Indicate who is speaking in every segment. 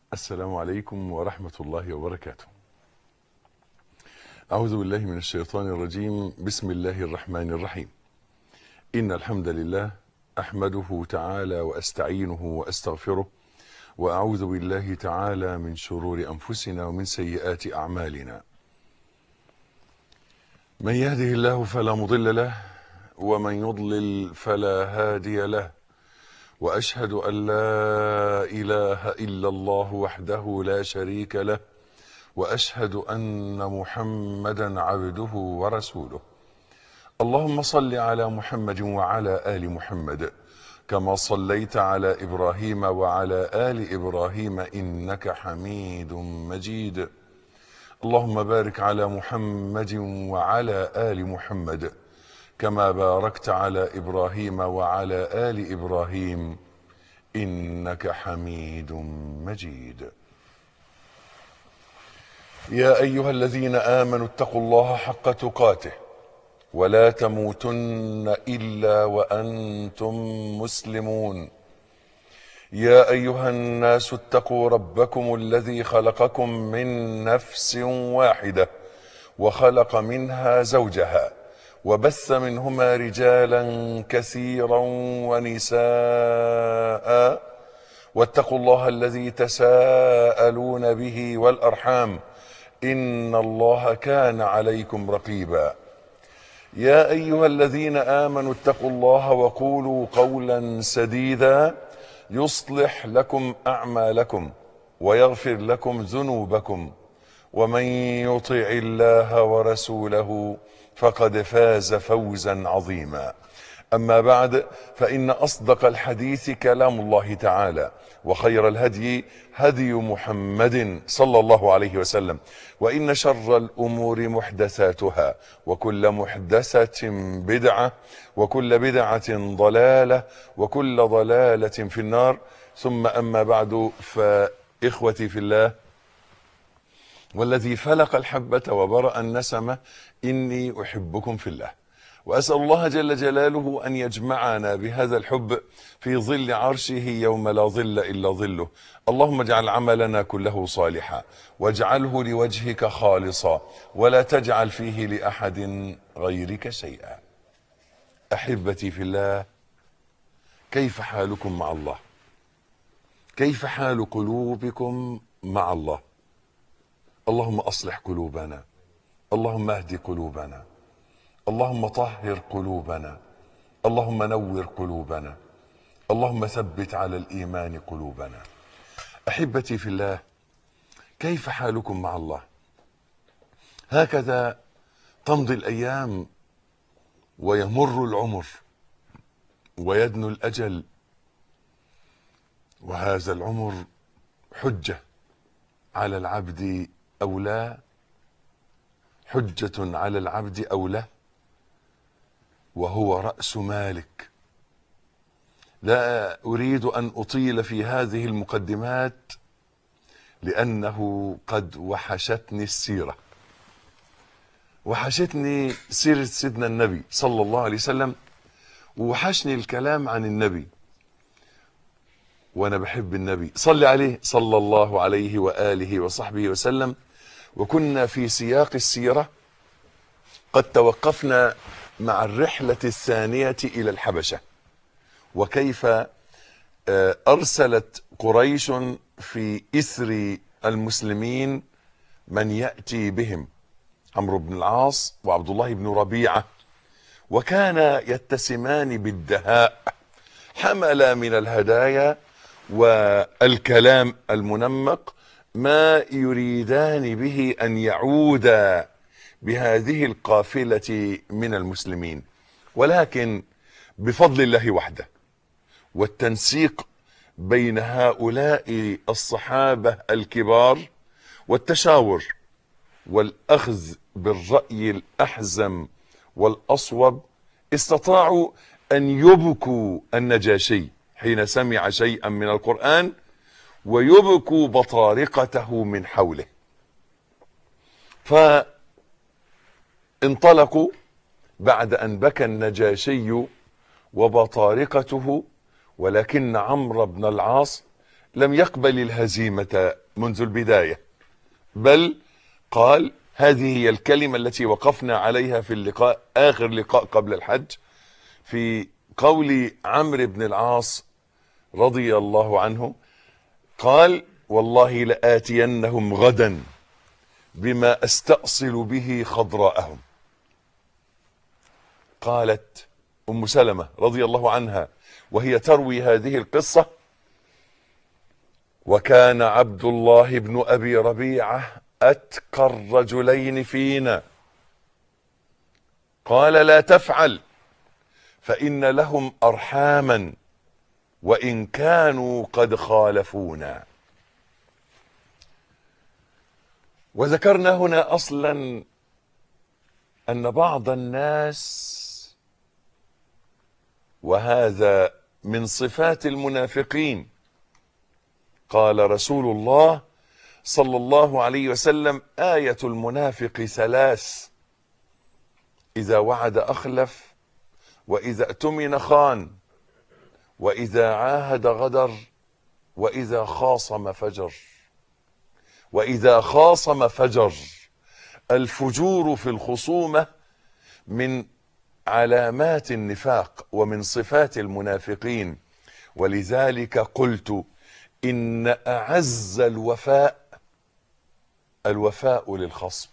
Speaker 1: السلام عليكم ورحمة الله وبركاته. أعوذ بالله من الشيطان الرجيم، بسم الله الرحمن الرحيم. إن الحمد لله أحمده تعالى وأستعينه وأستغفره وأعوذ بالله تعالى من شرور أنفسنا ومن سيئات أعمالنا. من يهده الله فلا مضل له ومن يضلل فلا هادي له. واشهد ان لا اله الا الله وحده لا شريك له واشهد ان محمدا عبده ورسوله اللهم صل على محمد وعلى ال محمد كما صليت على ابراهيم وعلى ال ابراهيم انك حميد مجيد اللهم بارك على محمد وعلى ال محمد كما باركت على ابراهيم وعلى ال ابراهيم انك حميد مجيد يا ايها الذين امنوا اتقوا الله حق تقاته ولا تموتن الا وانتم مسلمون يا ايها الناس اتقوا ربكم الذي خلقكم من نفس واحده وخلق منها زوجها وبث منهما رجالا كثيرا ونساء واتقوا الله الذي تساءلون به والارحام ان الله كان عليكم رقيبا يا ايها الذين امنوا اتقوا الله وقولوا قولا سديدا يصلح لكم اعمالكم ويغفر لكم ذنوبكم ومن يطع الله ورسوله فقد فاز فوزا عظيما اما بعد فان اصدق الحديث كلام الله تعالى وخير الهدي هدي محمد صلى الله عليه وسلم وان شر الامور محدثاتها وكل محدثه بدعه وكل بدعه ضلاله وكل ضلاله في النار ثم اما بعد فاخوتي في الله والذي فلق الحبة وبرأ النسمة إني أحبكم في الله وأسأل الله جل جلاله أن يجمعنا بهذا الحب في ظل عرشه يوم لا ظل إلا ظله اللهم اجعل عملنا كله صالحا واجعله لوجهك خالصا ولا تجعل فيه لأحد غيرك شيئا أحبتي في الله كيف حالكم مع الله كيف حال قلوبكم مع الله اللهم اصلح قلوبنا اللهم اهد قلوبنا اللهم طهر قلوبنا اللهم نور قلوبنا اللهم ثبت على الايمان قلوبنا احبتي في الله كيف حالكم مع الله هكذا تمضي الايام ويمر العمر ويدنو الاجل وهذا العمر حجه على العبد أو لا حجة على العبد أو لا وهو رأس مالك لا أريد أن أطيل في هذه المقدمات لأنه قد وحشتني السيرة وحشتني سيرة سيدنا النبي صلى الله عليه وسلم ووحشني الكلام عن النبي وانا بحب النبي صلي عليه صلى الله عليه واله وصحبه وسلم وكنا في سياق السيره قد توقفنا مع الرحله الثانيه الى الحبشه وكيف ارسلت قريش في اثر المسلمين من ياتي بهم عمرو بن العاص وعبد الله بن ربيعه وكان يتسمان بالدهاء حمل من الهدايا والكلام المنمق ما يريدان به ان يعودا بهذه القافله من المسلمين ولكن بفضل الله وحده والتنسيق بين هؤلاء الصحابه الكبار والتشاور والاخذ بالراي الاحزم والاصوب استطاعوا ان يبكوا النجاشي حين سمع شيئا من القرآن ويبكوا بطارقته من حوله فانطلقوا بعد أن بكى النجاشي وبطارقته ولكن عمرو بن العاص لم يقبل الهزيمة منذ البداية بل قال هذه هي الكلمة التي وقفنا عليها في اللقاء آخر لقاء قبل الحج في قول عمرو بن العاص رضي الله عنه قال والله لآتينهم غدا بما استأصل به خضراءهم قالت أم سلمة رضي الله عنها وهي تروي هذه القصة وكان عبد الله بن أبي ربيعة أتقى الرجلين فينا قال لا تفعل فإن لهم أرحاما وإن كانوا قد خالفونا وذكرنا هنا أصلا أن بعض الناس وهذا من صفات المنافقين قال رسول الله صلى الله عليه وسلم آية المنافق ثلاث إذا وعد أخلف وإذا اؤتمن خان وإذا عاهد غدر وإذا خاصم فجر وإذا خاصم فجر الفجور في الخصومة من علامات النفاق ومن صفات المنافقين ولذلك قلت إن أعز الوفاء الوفاء للخصم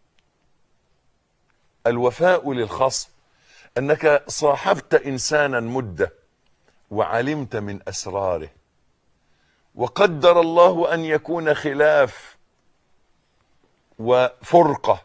Speaker 1: الوفاء للخصم أنك صاحبت إنسانا مدة وعلمت من أسراره وقدر الله أن يكون خلاف وفرقة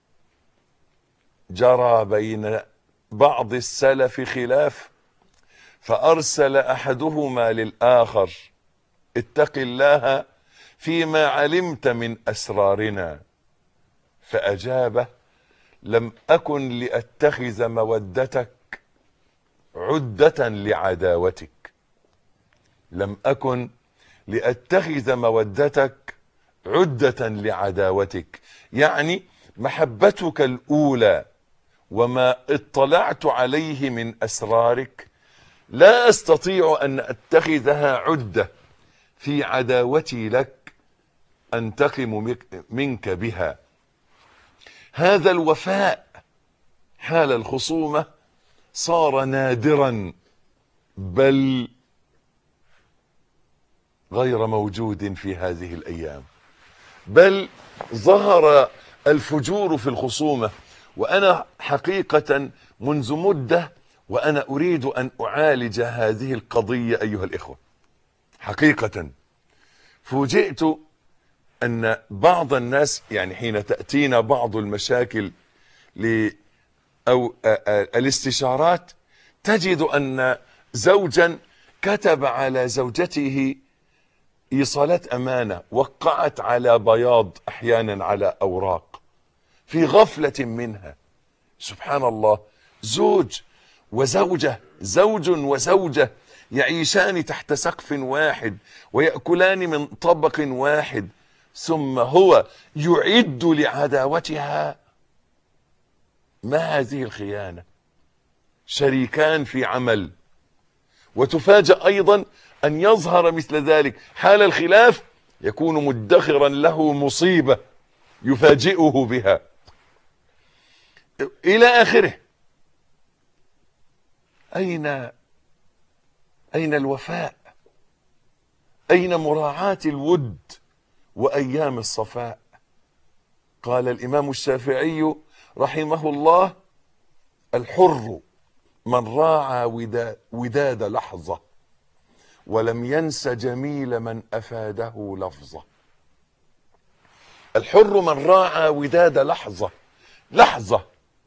Speaker 1: جرى بين بعض السلف خلاف فأرسل أحدهما للآخر اتق الله فيما علمت من أسرارنا فأجابه لم أكن لأتخذ مودتك عدة لعداوتك لم أكن لأتخذ مودتك عدة لعداوتك يعني محبتك الأولى وما اطلعت عليه من أسرارك لا أستطيع أن أتخذها عدة في عداوتي لك أنتقم منك بها هذا الوفاء حال الخصومة صار نادرا بل غير موجود في هذه الأيام بل ظهر الفجور في الخصومة وأنا حقيقة منذ مدة وأنا أريد أن أعالج هذه القضية أيها الإخوة حقيقة فوجئت أن بعض الناس يعني حين تأتينا بعض المشاكل ل أو الاستشارات تجد أن زوجا كتب على زوجته إيصالات أمانة وقعت على بياض أحيانا على أوراق في غفلة منها سبحان الله زوج وزوجة زوج وزوجة يعيشان تحت سقف واحد ويأكلان من طبق واحد ثم هو يعد لعداوتها ما هذه الخيانة شريكان في عمل وتفاجأ أيضا أن يظهر مثل ذلك حال الخلاف يكون مدخرا له مصيبة يفاجئه بها إلى آخره أين أين الوفاء أين مراعاة الود وأيام الصفاء قال الإمام الشافعي رحمه الله الحر من راعى وداد لحظة ولم ينس جميل من أفاده لفظة الحر من راعى وداد لحظة لحظة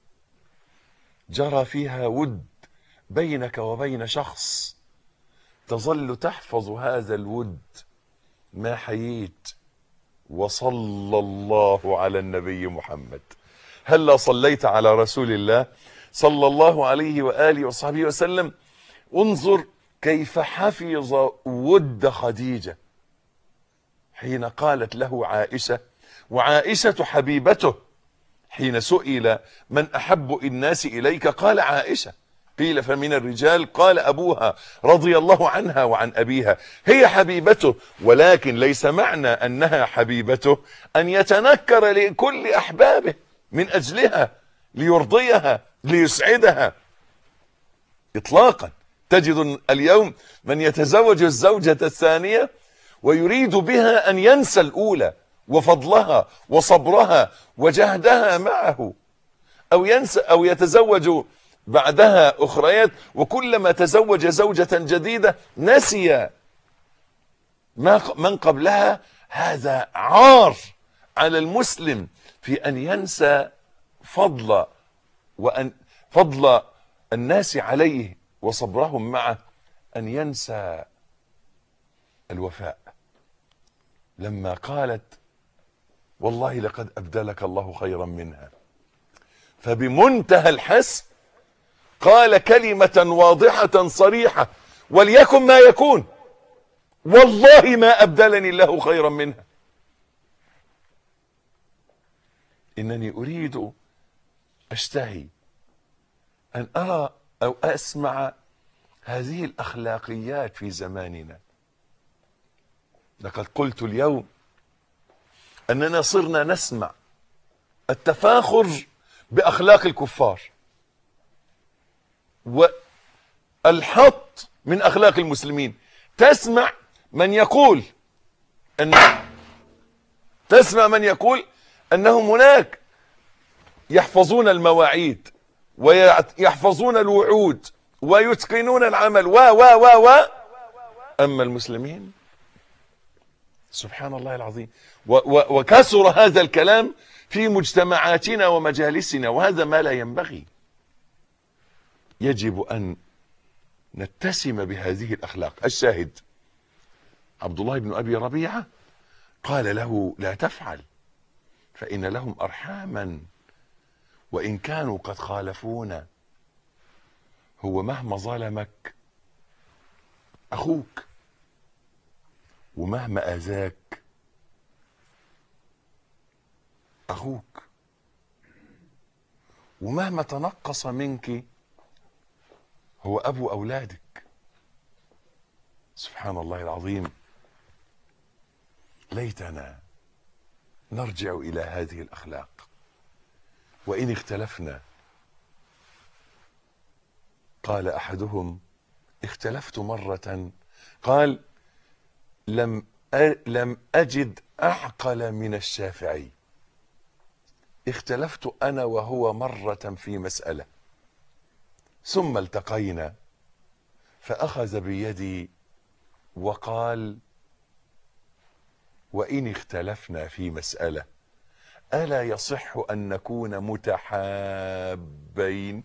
Speaker 1: جرى فيها ود بينك وبين شخص تظل تحفظ هذا الود ما حييت وصلى الله على النبي محمد هلا صليت على رسول الله صلى الله عليه وآله وصحبه وسلم انظر كيف حفظ ود خديجة حين قالت له عائشة وعائشة حبيبته حين سئل من أحب الناس إليك قال عائشة قيل فمن الرجال قال أبوها رضي الله عنها وعن أبيها هي حبيبته ولكن ليس معنى أنها حبيبته أن يتنكر لكل أحبابه من أجلها ليرضيها ليسعدها إطلاقا تجد اليوم من يتزوج الزوجة الثانية ويريد بها أن ينسى الأولى وفضلها وصبرها وجهدها معه أو ينسى أو يتزوج بعدها أخريات وكلما تزوج زوجة جديدة نسي ما من قبلها هذا عار على المسلم في أن ينسى فضل وأن فضل الناس عليه وصبرهم معه أن ينسى الوفاء لما قالت والله لقد أبدلك الله خيرا منها فبمنتهى الحسم قال كلمة واضحة صريحة وليكن ما يكون والله ما أبدلني الله خيرا منها إنني أريد أشتهي أن أرى أو أسمع هذه الأخلاقيات في زماننا لقد قلت اليوم أننا صرنا نسمع التفاخر بأخلاق الكفار والحط من أخلاق المسلمين تسمع من يقول أن تسمع من يقول أنهم هناك يحفظون المواعيد ويحفظون الوعود ويتقنون العمل و و و و أما المسلمين سبحان الله العظيم و و وكثر هذا الكلام في مجتمعاتنا ومجالسنا وهذا ما لا ينبغي يجب أن نتسم بهذه الأخلاق الشاهد عبد الله بن أبي ربيعة قال له لا تفعل فإن لهم أرحاما وإن كانوا قد خالفونا هو مهما ظلمك أخوك ومهما أذاك أخوك ومهما تنقص منك هو أبو أولادك سبحان الله العظيم ليتنا نرجع إلى هذه الأخلاق وإن اختلفنا قال أحدهم اختلفت مرة قال لم لم أجد أعقل من الشافعي اختلفت أنا وهو مرة في مسألة ثم التقينا فأخذ بيدي وقال وإن اختلفنا في مسألة ألا يصح أن نكون متحابين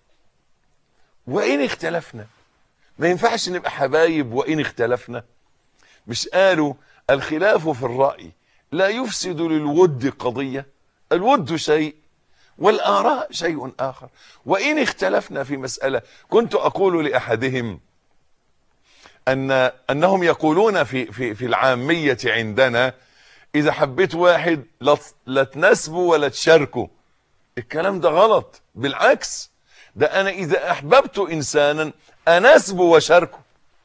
Speaker 1: وإن اختلفنا ما ينفعش نبقى حبايب وإن اختلفنا مش قالوا الخلاف في الرأي لا يفسد للود قضية الود شيء والآراء شيء آخر وإن اختلفنا في مسألة كنت أقول لأحدهم أن أنهم يقولون في في في العامية عندنا إذا حبيت واحد لا تناسبه ولا تشاركه الكلام ده غلط بالعكس ده أنا إذا أحببت إنسانا أناسبه وشاركه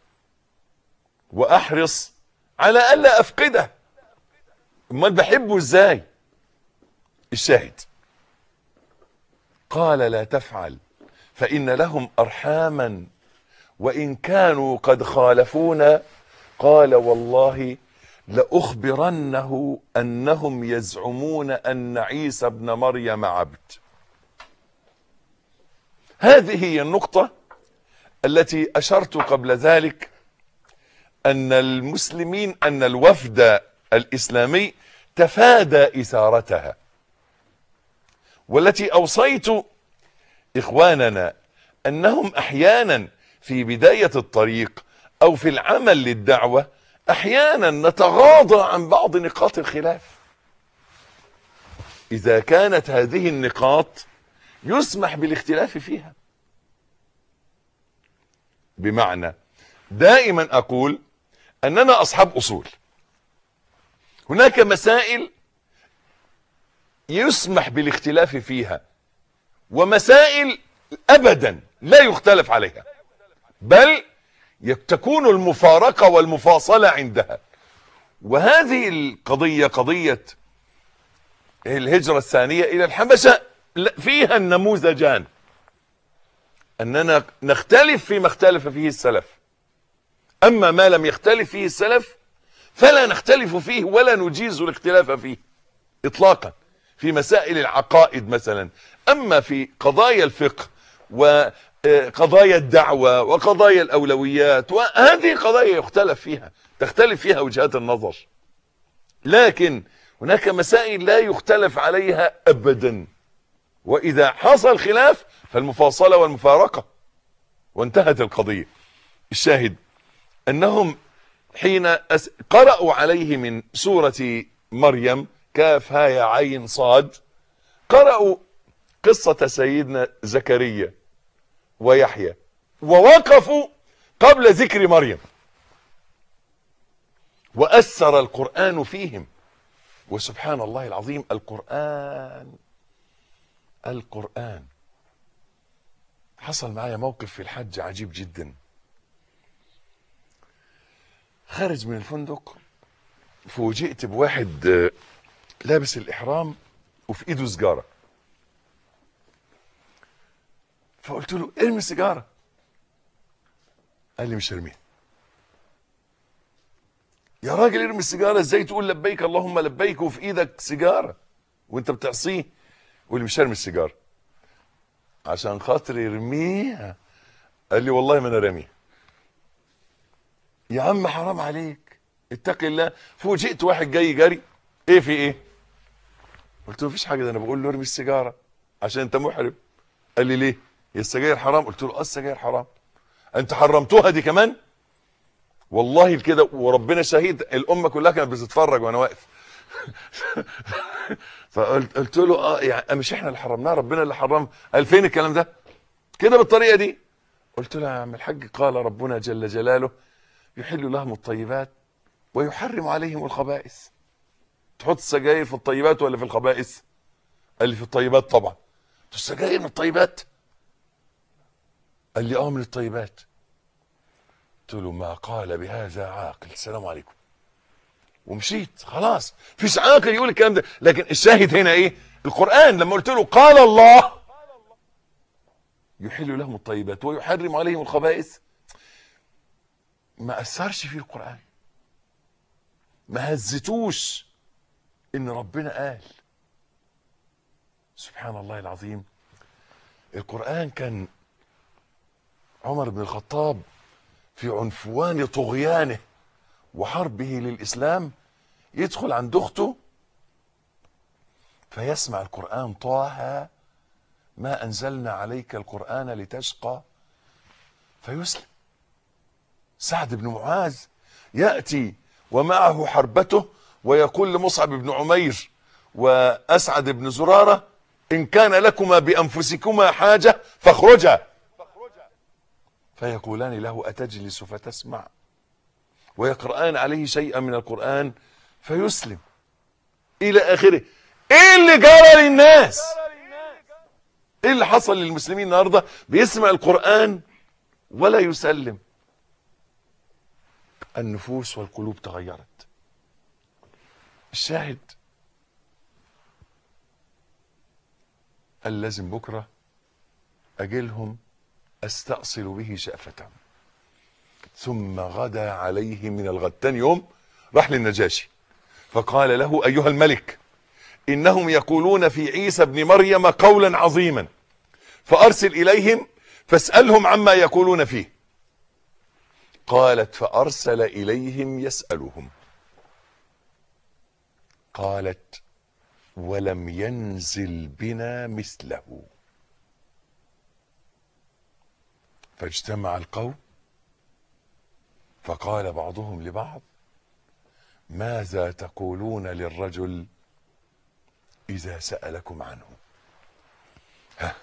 Speaker 1: وأحرص على ألا أفقده امال بحبه إزاي الشاهد قال لا تفعل فإن لهم أرحاما وإن كانوا قد خالفونا قال والله لأخبرنه أنهم يزعمون أن عيسى ابن مريم عبد هذه هي النقطة التي أشرت قبل ذلك أن المسلمين أن الوفد الإسلامي تفادى إثارتها والتي أوصيت إخواننا أنهم أحيانا في بداية الطريق أو في العمل للدعوة أحيانا نتغاضى عن بعض نقاط الخلاف إذا كانت هذه النقاط يسمح بالاختلاف فيها بمعنى دائما أقول أننا أصحاب أصول هناك مسائل يسمح بالاختلاف فيها ومسائل أبدا لا يختلف عليها بل تكون المفارقة والمفاصلة عندها وهذه القضية قضية الهجرة الثانية إلى الحبشة فيها النموذجان أننا نختلف فيما اختلف فيه السلف أما ما لم يختلف فيه السلف فلا نختلف فيه ولا نجيز الاختلاف فيه إطلاقا في مسائل العقائد مثلا أما في قضايا الفقه وقضايا الدعوة وقضايا الأولويات وهذه قضايا يختلف فيها تختلف فيها وجهات النظر لكن هناك مسائل لا يختلف عليها أبدا وإذا حصل خلاف فالمفاصلة والمفارقة وانتهت القضية الشاهد أنهم حين أس... قرأوا عليه من سورة مريم كاف هاي عين صاد قرأوا قصة سيدنا زكريا ويحيى ووقفوا قبل ذكر مريم وأثر القرآن فيهم وسبحان الله العظيم القرآن القرآن حصل معايا موقف في الحج عجيب جدا خارج من الفندق فوجئت بواحد لابس الإحرام وفي إيده سجارة فقلت له ارمي السيجارة قال لي مش هرميها يا راجل ارمي السيجارة ازاي تقول لبيك اللهم لبيك وفي ايدك سيجارة وانت بتعصيه يقول لي مش هرمي السيجارة عشان خاطر يرميها قال لي والله ما انا راميها يا عم حرام عليك اتقي الله فوجئت واحد جاي جري ايه في ايه قلت له مفيش حاجه ده انا بقول له ارمي السيجاره عشان انت محرم قال لي ليه هي السجاير حرام قلت له اه السجاير حرام انت حرمتوها دي كمان والله كده وربنا شهيد الامه كلها كانت بتتفرج وانا واقف فقلت قلت له اه يعني مش احنا اللي حرمناها ربنا اللي حرم قال فين الكلام ده كده بالطريقه دي قلت له يا عم الحاج قال ربنا جل جلاله يحل لهم الطيبات ويحرم عليهم الخبائث تحط السجاير في الطيبات ولا في الخبائث قال لي في الطيبات طبعا السجاير من الطيبات قال لي اه من الطيبات قلت له ما قال بهذا عاقل السلام عليكم ومشيت خلاص فيش عاقل يقول الكلام ده لكن الشاهد هنا ايه القرآن لما قلت له قال الله يحل لهم الطيبات ويحرم عليهم الخبائث ما أثرش فيه القرآن ما هزتوش إن ربنا قال سبحان الله العظيم القرآن كان عمر بن الخطاب في عنفوان طغيانه وحربه للإسلام يدخل عند أخته فيسمع القرآن طه ما أنزلنا عليك القرآن لتشقى فيسلم سعد بن معاذ يأتي ومعه حربته ويقول لمصعب بن عمير وأسعد بن زرارة إن كان لكما بأنفسكما حاجة فاخرجا فيقولان له أتجلس فتسمع ويقرآن عليه شيئا من القرآن فيسلم إلى آخره إيه اللي جرى للناس إيه اللي حصل للمسلمين النهاردة بيسمع القرآن ولا يسلم النفوس والقلوب تغيرت الشاهد قال لازم بكرة أجلهم أستأصل به شأفتهم ثم غدا عليه من الغد تاني يوم راح للنجاشي فقال له أيها الملك إنهم يقولون في عيسى ابن مريم قولا عظيما فأرسل إليهم فاسألهم عما يقولون فيه قالت فأرسل إليهم يسألهم قالت ولم ينزل بنا مثله فاجتمع القوم فقال بعضهم لبعض ماذا تقولون للرجل إذا سألكم عنه ها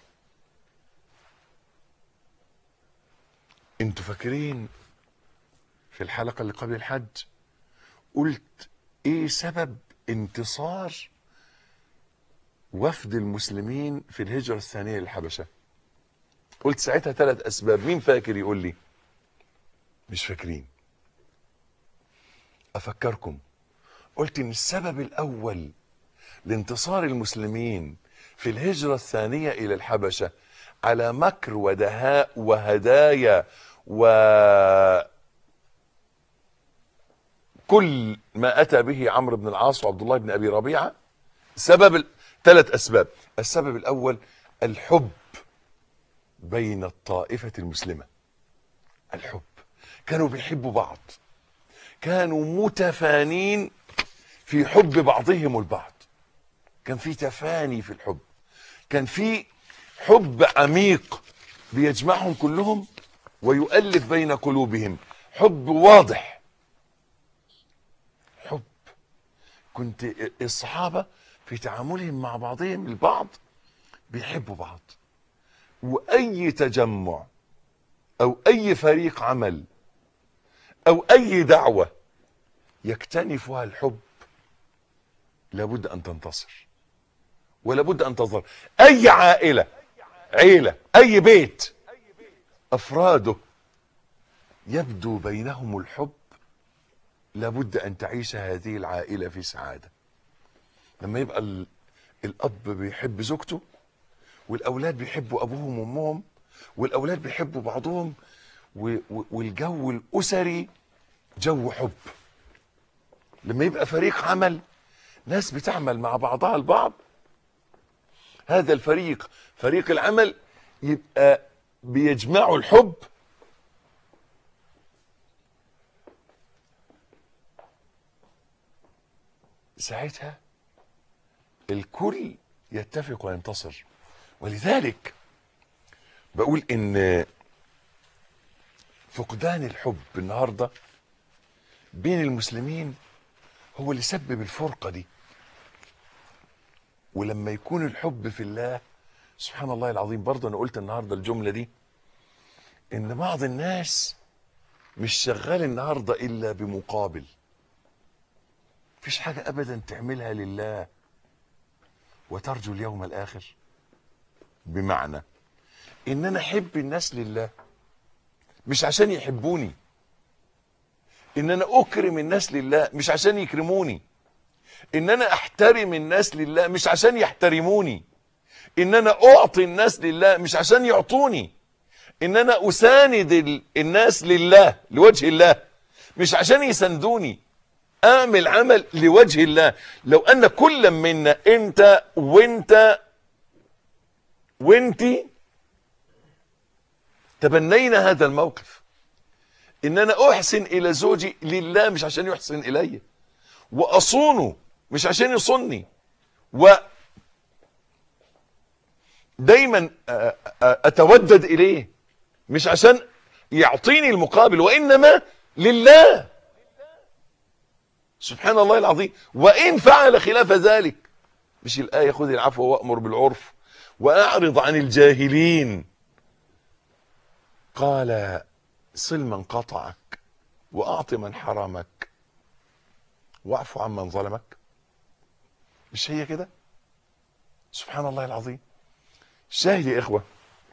Speaker 1: انتوا فاكرين في الحلقة اللي قبل الحج قلت ايه سبب انتصار وفد المسلمين في الهجرة الثانية للحبشة قلت ساعتها ثلاث اسباب مين فاكر يقول لي مش فاكرين افكركم قلت ان السبب الاول لانتصار المسلمين في الهجرة الثانية الى الحبشة على مكر ودهاء وهدايا و كل ما اتى به عمرو بن العاص وعبد الله بن ابي ربيعه سبب ال- ثلاث اسباب السبب الاول الحب بين الطائفه المسلمه الحب كانوا بيحبوا بعض كانوا متفانين في حب بعضهم البعض كان في تفاني في الحب كان في حب عميق بيجمعهم كلهم ويؤلف بين قلوبهم حب واضح حب كنت الصحابة في تعاملهم مع بعضهم البعض بيحبوا بعض وأي تجمع أو أي فريق عمل أو أي دعوة يكتنفها الحب لابد أن تنتصر ولابد أن تظهر أي عائلة عيلة أي بيت أفراده يبدو بينهم الحب لابد أن تعيش هذه العائلة في سعادة لما يبقى ال- الأب بيحب زوجته والأولاد بيحبوا أبوهم وأمهم والأولاد بيحبوا بعضهم و- و- والجو الأسري جو حب لما يبقى فريق عمل ناس بتعمل مع بعضها البعض هذا الفريق فريق العمل يبقى بيجمعوا الحب ساعتها الكل يتفق وينتصر ولذلك بقول ان فقدان الحب النهارده بين المسلمين هو اللي سبب الفرقه دي ولما يكون الحب في الله سبحان الله العظيم برضه انا قلت النهارده الجمله دي ان بعض الناس مش شغال النهارده الا بمقابل مفيش حاجه ابدا تعملها لله وترجو اليوم الاخر بمعنى ان انا احب الناس لله مش عشان يحبوني ان انا اكرم الناس لله مش عشان يكرموني ان انا احترم الناس لله مش عشان يحترموني ان انا اعطي الناس لله مش عشان يعطوني ان انا اساند ال- الناس لله لوجه الله مش عشان يساندوني اعمل عمل لوجه الله لو ان كل منا انت وانت وانتي تبنينا هذا الموقف ان انا احسن الى زوجي لله مش عشان يحسن الي واصونه مش عشان يصني و دايما أ- أ- اتودد اليه مش عشان يعطيني المقابل وانما لله سبحان الله العظيم وان فعل خلاف ذلك مش الايه خذ العفو وامر بالعرف واعرض عن الجاهلين قال صل من قطعك واعط من حرمك واعف عمن ظلمك مش هي كده سبحان الله العظيم شاهد يا اخوه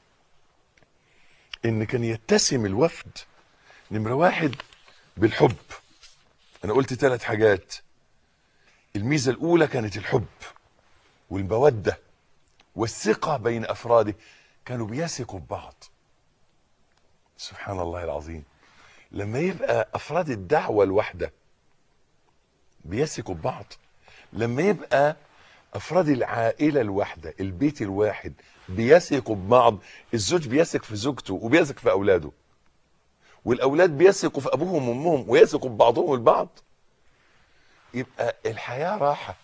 Speaker 1: ان كان يتسم الوفد نمره واحد بالحب انا قلت ثلاث حاجات الميزه الاولى كانت الحب والموده والثقه بين افراده كانوا بيثقوا ببعض سبحان الله العظيم لما يبقى افراد الدعوه الواحده بيثقوا ببعض لما يبقى افراد العائله الواحده البيت الواحد بيثقوا ببعض الزوج بيثق في زوجته وبيثق في اولاده والاولاد بيثقوا في ابوهم وامهم ويثقوا ببعضهم البعض يبقى الحياه راحه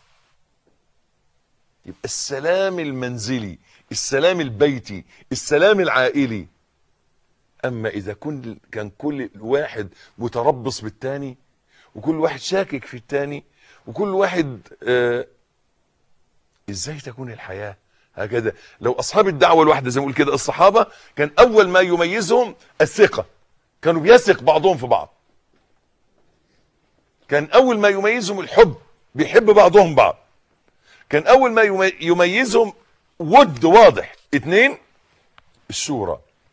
Speaker 1: يبقى السلام المنزلي السلام البيتي السلام العائلي اما اذا كن كان كل واحد متربص بالتاني وكل واحد شاكك في التاني وكل واحد آه ازاي تكون الحياه هكذا لو اصحاب الدعوه الواحده زي ما نقول كده الصحابه كان اول ما يميزهم الثقه كانوا بيثق بعضهم في بعض كان اول ما يميزهم الحب بيحب بعضهم بعض كان اول ما يمي- يميزهم ود واضح اتنين الشورى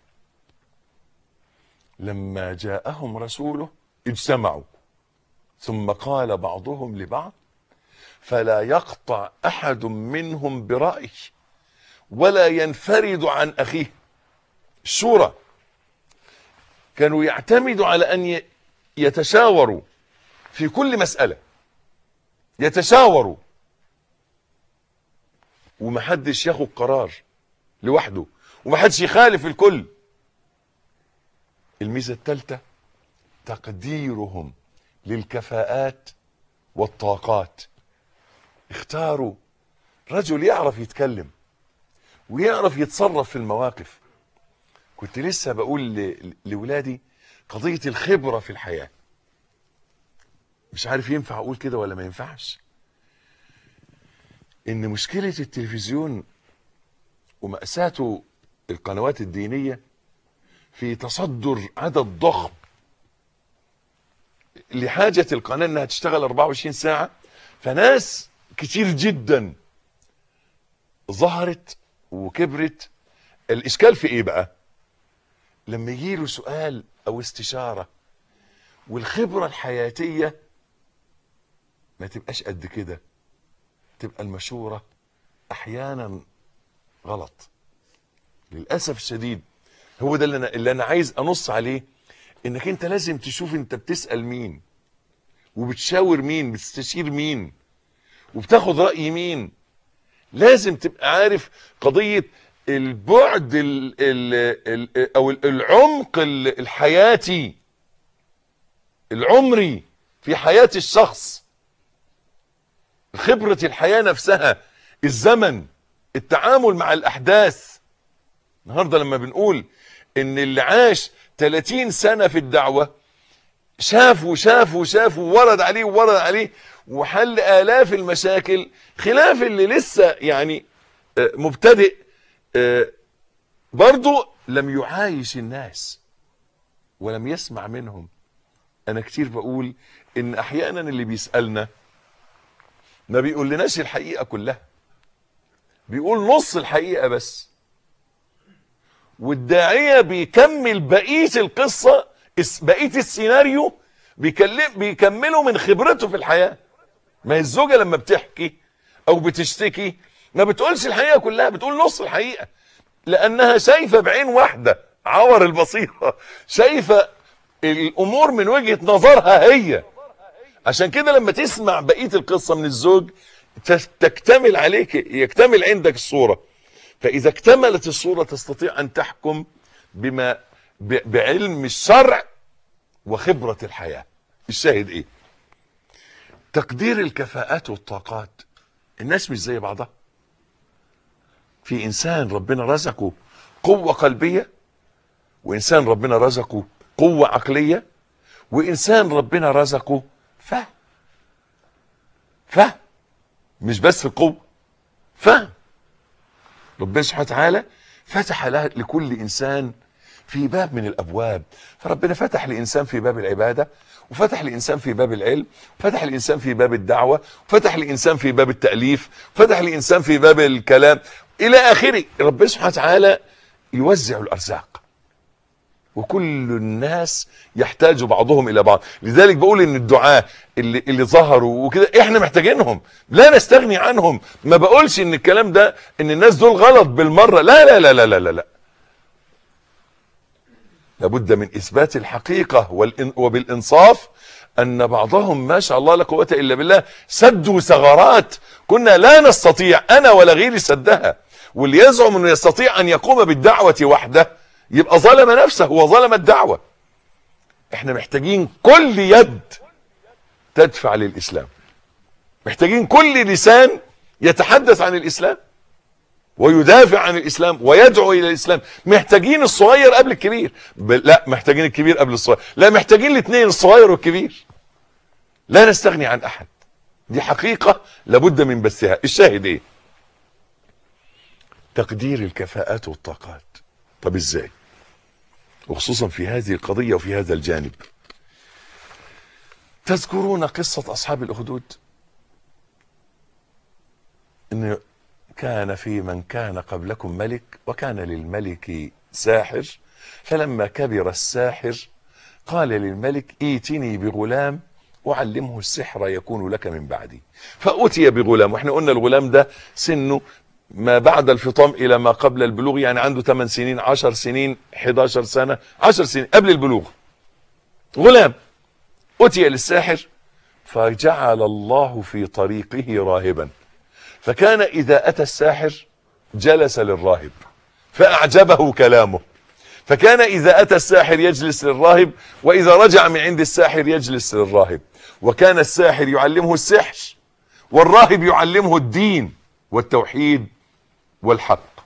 Speaker 1: لما جاءهم رسوله اجتمعوا ثم قال بعضهم لبعض فلا يقطع احد منهم براي ولا ينفرد عن اخيه الشورى كانوا يعتمدوا على ان ي- يتشاوروا في كل مساله يتشاوروا ومحدش ياخد قرار لوحده ومحدش يخالف الكل الميزه الثالثه تقديرهم للكفاءات والطاقات اختاروا رجل يعرف يتكلم ويعرف يتصرف في المواقف كنت لسه بقول ل- لولادي قضية الخبرة في الحياة مش عارف ينفع اقول كده ولا ما ينفعش ان مشكلة التلفزيون ومأساته القنوات الدينية في تصدر عدد ضخم لحاجة القناة انها تشتغل 24 ساعة فناس كتير جدا ظهرت وكبرت الاشكال في ايه بقى لما يجيله سؤال او استشارة والخبرة الحياتية ما تبقاش قد كده تبقى المشورة احيانا غلط للاسف الشديد هو ده اللي انا اللي انا عايز انص عليه انك انت لازم تشوف انت بتسال مين وبتشاور مين بتستشير مين وبتاخد راي مين لازم تبقى عارف قضيه البعد ال ال ال او العمق ال- الحياتي العمري في حياه الشخص خبره الحياه نفسها الزمن التعامل مع الاحداث النهارده لما بنقول ان اللي عاش 30 سنه في الدعوه شاف وشاف وشاف وورد عليه وورد عليه وحل آلاف المشاكل خلاف اللي لسه يعني آه، مبتدئ آه، برضو لم يعايش الناس ولم يسمع منهم انا كتير بقول ان احيانا اللي بيسألنا ما بيقول لناش الحقيقة كلها بيقول نص الحقيقة بس والداعية بيكمل بقية القصة اس- بقية السيناريو بيكلم بيكمله من خبرته في الحياة ما هي الزوجة لما بتحكي او بتشتكي ما بتقولش الحقيقة كلها بتقول نص الحقيقة لانها شايفة بعين واحدة عور البصيرة شايفة الامور من وجهة نظرها هي عشان كده لما تسمع بقية القصة من الزوج ت- تكتمل عليك يكتمل عندك الصورة فإذا اكتملت الصورة تستطيع أن تحكم بما ب- بعلم الشرع وخبرة الحياة الشاهد إيه تقدير الكفاءات والطاقات الناس مش زي بعضها في إنسان ربنا رزقه قوة قلبية وإنسان ربنا رزقه قوة عقلية وإنسان ربنا رزقه فهم فهم مش بس القوة فهم ربنا سبحانه وتعالى فتح له لكل انسان في باب من الابواب فربنا فتح لانسان في باب العباده وفتح لانسان في باب العلم فتح لانسان في باب الدعوه فتح لانسان في باب التاليف فتح لانسان في باب الكلام الى اخره ربنا سبحانه وتعالى يوزع الارزاق وكل الناس يحتاج بعضهم الى بعض لذلك بقول ان الدعاة اللي, اللي ظهروا وكده احنا محتاجينهم لا نستغني عنهم ما بقولش ان الكلام ده ان الناس دول غلط بالمرة لا لا لا لا لا لا, لا. لابد من اثبات الحقيقة والإن وبالانصاف ان بعضهم ما شاء الله لا قوة الا بالله سدوا ثغرات كنا لا نستطيع انا ولا غيري سدها واللي يزعم انه يستطيع ان يقوم بالدعوة وحده يبقى ظلم نفسه وظلم الدعوة احنا محتاجين كل يد تدفع للاسلام محتاجين كل لسان يتحدث عن الاسلام ويدافع عن الاسلام ويدعو الى الاسلام محتاجين الصغير قبل الكبير ب... لا محتاجين الكبير قبل الصغير لا محتاجين الاثنين الصغير والكبير لا نستغني عن احد دي حقيقة لابد من بثها الشاهد ايه تقدير الكفاءات والطاقات طب ازاي وخصوصا في هذه القضية وفي هذا الجانب تذكرون قصة أصحاب الأخدود إن كان في من كان قبلكم ملك وكان للملك ساحر فلما كبر الساحر قال للملك ائتني بغلام أعلمه السحر يكون لك من بعدي فأتي بغلام واحنا قلنا الغلام ده سنه ما بعد الفطام إلى ما قبل البلوغ يعني عنده 8 سنين 10 سنين 11 سنة 10 سنين قبل البلوغ غلام أتي للساحر فجعل الله في طريقه راهبا فكان إذا أتى الساحر جلس للراهب فأعجبه كلامه فكان إذا أتى الساحر يجلس للراهب وإذا رجع من عند الساحر يجلس للراهب وكان الساحر يعلمه السحر والراهب يعلمه الدين والتوحيد والحق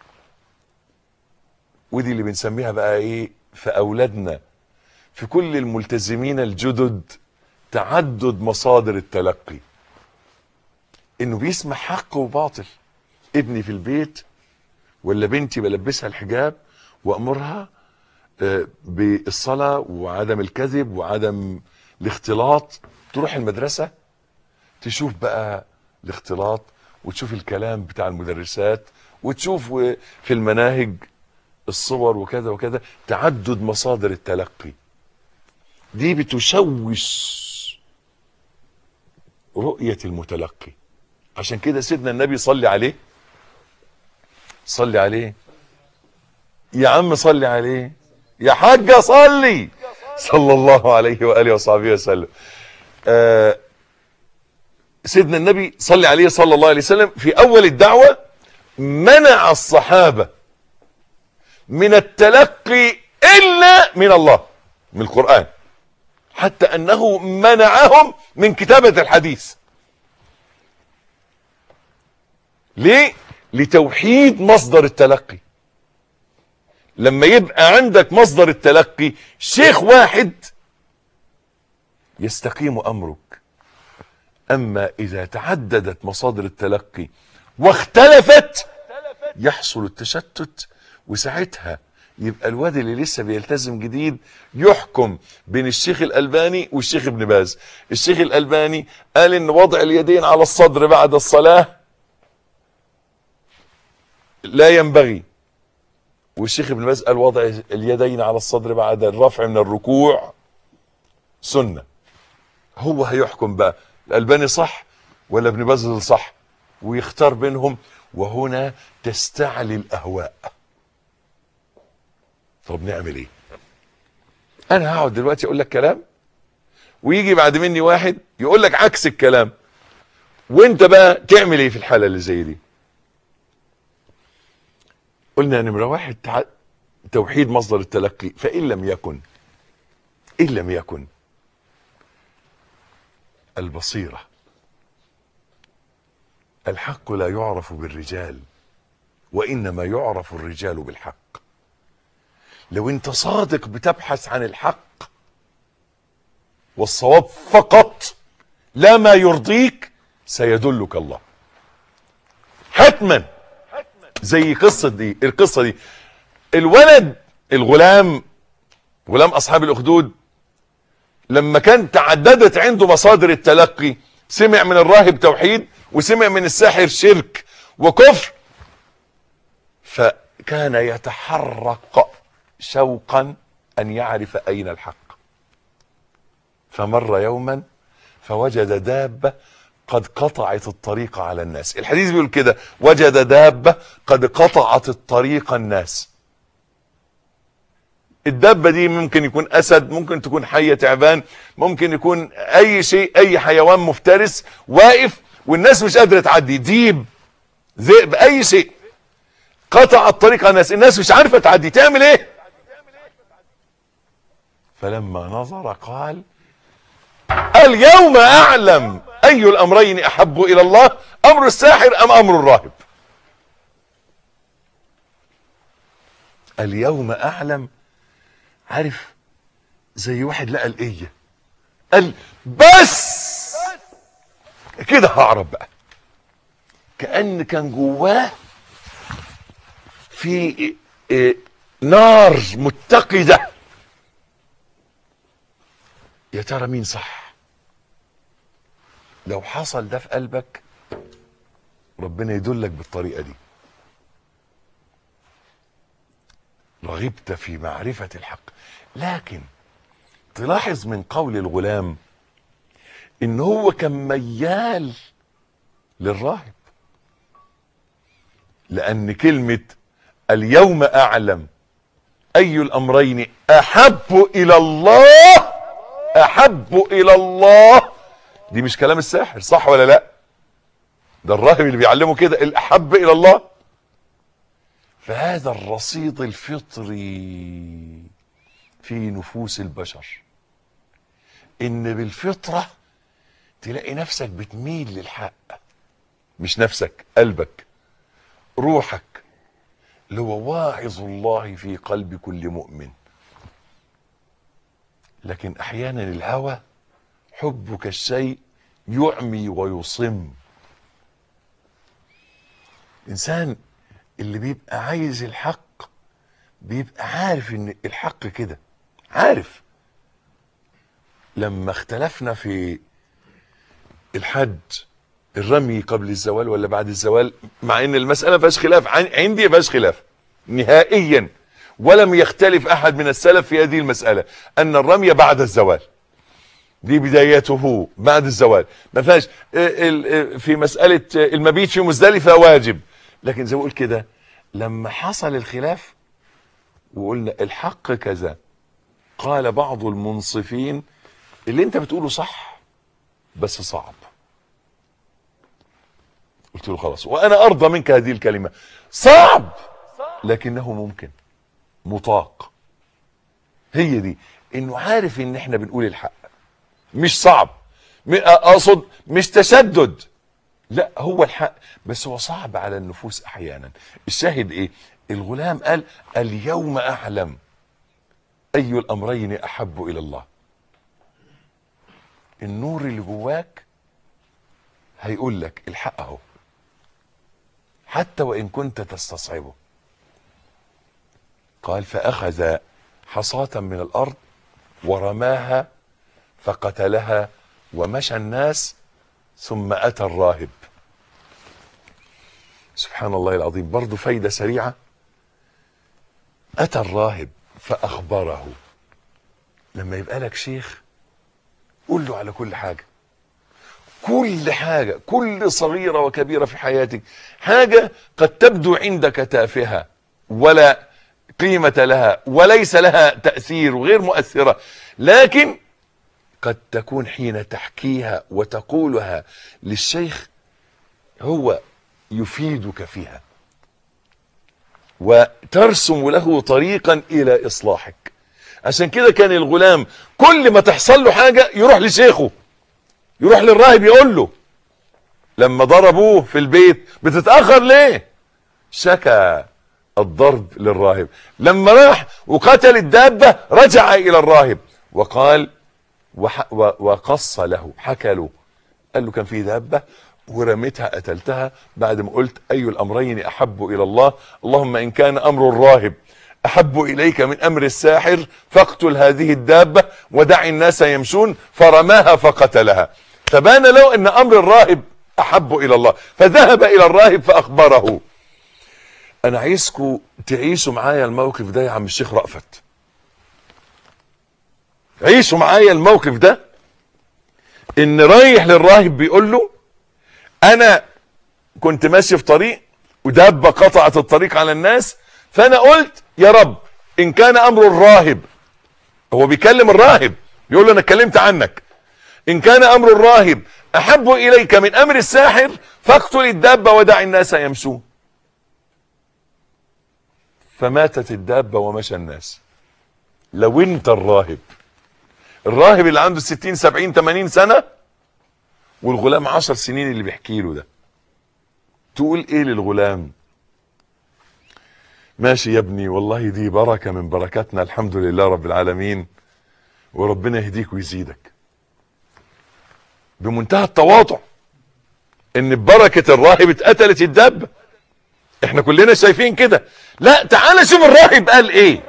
Speaker 1: ودي اللي بنسميها بقى ايه في اولادنا في كل الملتزمين الجدد تعدد مصادر التلقي انه بيسمع حق وباطل ابني في البيت ولا بنتي بلبسها الحجاب وامرها آه، بالصلاه وعدم الكذب وعدم الاختلاط تروح المدرسه تشوف بقى الاختلاط وتشوف الكلام بتاع المدرسات وتشوف و- في المناهج الصور وكذا وكذا تعدد مصادر التلقي دي بتشوش رؤية المتلقي عشان كده سيدنا النبي صلي عليه صلي عليه يا عم صلي عليه يا حاجة صلي صلى الله عليه وآله وصحبه وسلم آه سيدنا النبي صلى عليه صلى الله عليه وسلم في اول الدعوة منع الصحابة من التلقي الا من الله من القرآن حتى انه منعهم من كتابة الحديث ليه لتوحيد مصدر التلقي لما يبقى عندك مصدر التلقي شيخ واحد يستقيم امرك اما اذا تعددت مصادر التلقي واختلفت يحصل التشتت وساعتها يبقى الواد اللي لسه بيلتزم جديد يحكم بين الشيخ الالباني والشيخ ابن باز الشيخ الالباني قال ان وضع اليدين على الصدر بعد الصلاه لا ينبغي والشيخ ابن باز قال وضع اليدين على الصدر بعد الرفع من الركوع سنه هو هيحكم بقى الالباني صح ولا ابن باز اللي صح ويختار بينهم وهنا تستعلي الاهواء طب نعمل ايه انا هقعد دلوقتي اقول لك كلام ويجي بعد مني واحد يقول لك عكس الكلام وانت بقى تعمل ايه في الحاله اللي زي دي قلنا نمره واحد تع... توحيد مصدر التلقي فان لم يكن ان لم يكن البصيرة الحق لا يعرف بالرجال وإنما يعرف الرجال بالحق لو انت صادق بتبحث عن الحق والصواب فقط لا ما يرضيك سيدلك الله حتما زي قصة دي القصة دي الولد الغلام غلام أصحاب الأخدود لما كان تعددت عنده مصادر التلقي سمع من الراهب توحيد وسمع من الساحر شرك وكفر فكان يتحرق شوقا ان يعرف اين الحق فمر يوما فوجد دابه قد قطعت الطريق على الناس الحديث بيقول كده وجد دابه قد قطعت الطريق الناس الدابة دي ممكن يكون أسد ممكن تكون حية تعبان ممكن يكون أي شيء أي حيوان مفترس واقف والناس مش قادرة تعدي ديب ذئب أي شيء قطع الطريق على الناس الناس مش عارفة تعدي تعمل إيه فلما نظر قال اليوم أعلم أي الأمرين أحب إلى الله أمر الساحر أم أمر الراهب اليوم أعلم عارف زي واحد لقى الإيه قال بس كده هعرف بقى كأن كان جواه في إيه نار متقدة يا ترى مين صح لو حصل ده في قلبك ربنا يدلك بالطريقة دي رغبت في معرفة الحق لكن تلاحظ من قول الغلام ان هو كان ميال للراهب لان كلمة اليوم اعلم اي الامرين احب الى الله احب الى الله دي مش كلام الساحر صح ولا لا ده الراهب اللي بيعلمه كده الاحب الى الله فهذا الرصيد الفطري في نفوس البشر ان بالفطره تلاقي نفسك بتميل للحق مش نفسك قلبك روحك اللي هو واعظ الله في قلب كل مؤمن لكن احيانا الهوى حبك الشيء يعمي ويصم الانسان اللي بيبقى عايز الحق بيبقى عارف ان الحق كده عارف لما اختلفنا في الحج الرمي قبل الزوال ولا بعد الزوال مع ان المسألة فيهاش خلاف عن- عندي فيهاش خلاف نهائيا ولم يختلف احد من السلف في هذه المسألة ان الرمي بعد الزوال دي بدايته بعد الزوال ما فيهاش اه، ال- اه، في مسألة اه، المبيت في مزدلفة واجب لكن زي ما بقول كده لما حصل الخلاف وقلنا الحق كذا قال بعض المنصفين اللي انت بتقوله صح بس صعب قلت له خلاص وانا ارضى منك هذه الكلمة صعب لكنه ممكن مطاق هي دي انه عارف ان احنا بنقول الحق مش صعب م- اقصد مش تشدد لا هو الحق بس هو صعب على النفوس احيانا الشاهد ايه الغلام قال اليوم اعلم اي الامرين احب الى الله النور اللي جواك هيقول لك الحق اهو حتى وان كنت تستصعبه قال فاخذ حصاة من الارض ورماها فقتلها ومشى الناس ثم اتى الراهب سبحان الله العظيم برضو فايدة سريعة اتى الراهب فاخبره لما يبقى لك شيخ قول له على كل حاجة كل حاجة كل صغيرة وكبيرة في حياتك حاجة قد تبدو عندك تافهة ولا قيمة لها وليس لها تأثير وغير مؤثرة لكن قد تكون حين تحكيها وتقولها للشيخ هو يفيدك فيها وترسم له طريقا الى اصلاحك عشان كده كان الغلام كل ما تحصل له حاجة يروح لشيخه يروح للراهب يقول له لما ضربوه في البيت بتتأخر ليه شكى الضرب للراهب لما راح وقتل الدابة رجع الى الراهب وقال وح و وقص له حكى له قال له كان في دابة ورميتها قتلتها بعد ما قلت اي الامرين احب الى الله اللهم ان كان امر الراهب احب اليك من امر الساحر فاقتل هذه الدابة ودع الناس يمشون فرماها فقتلها فبان له ان امر الراهب احب الى الله فذهب الى الراهب فاخبره انا عايزكم تعيشوا معايا الموقف ده يا عم الشيخ رأفت عيشوا معايا الموقف ده ان رايح للراهب بيقول له انا كنت ماشي في طريق ودابة قطعت الطريق على الناس فانا قلت يا رب ان كان امر الراهب هو بيكلم الراهب يقول له انا اتكلمت عنك ان كان امر الراهب احب اليك من امر الساحر فاقتل الدابة ودع الناس يمشون فماتت الدابة ومشى الناس لو انت الراهب الراهب اللي عنده 60 70 80 سنة والغلام 10 سنين اللي بيحكي له ده تقول ايه للغلام ماشي يا ابني والله دي بركة من بركاتنا الحمد لله رب العالمين وربنا يهديك ويزيدك بمنتهى التواضع ان ببركة الراهب اتقتلت الدابة احنا كلنا شايفين كده لا تعال شوف الراهب قال ايه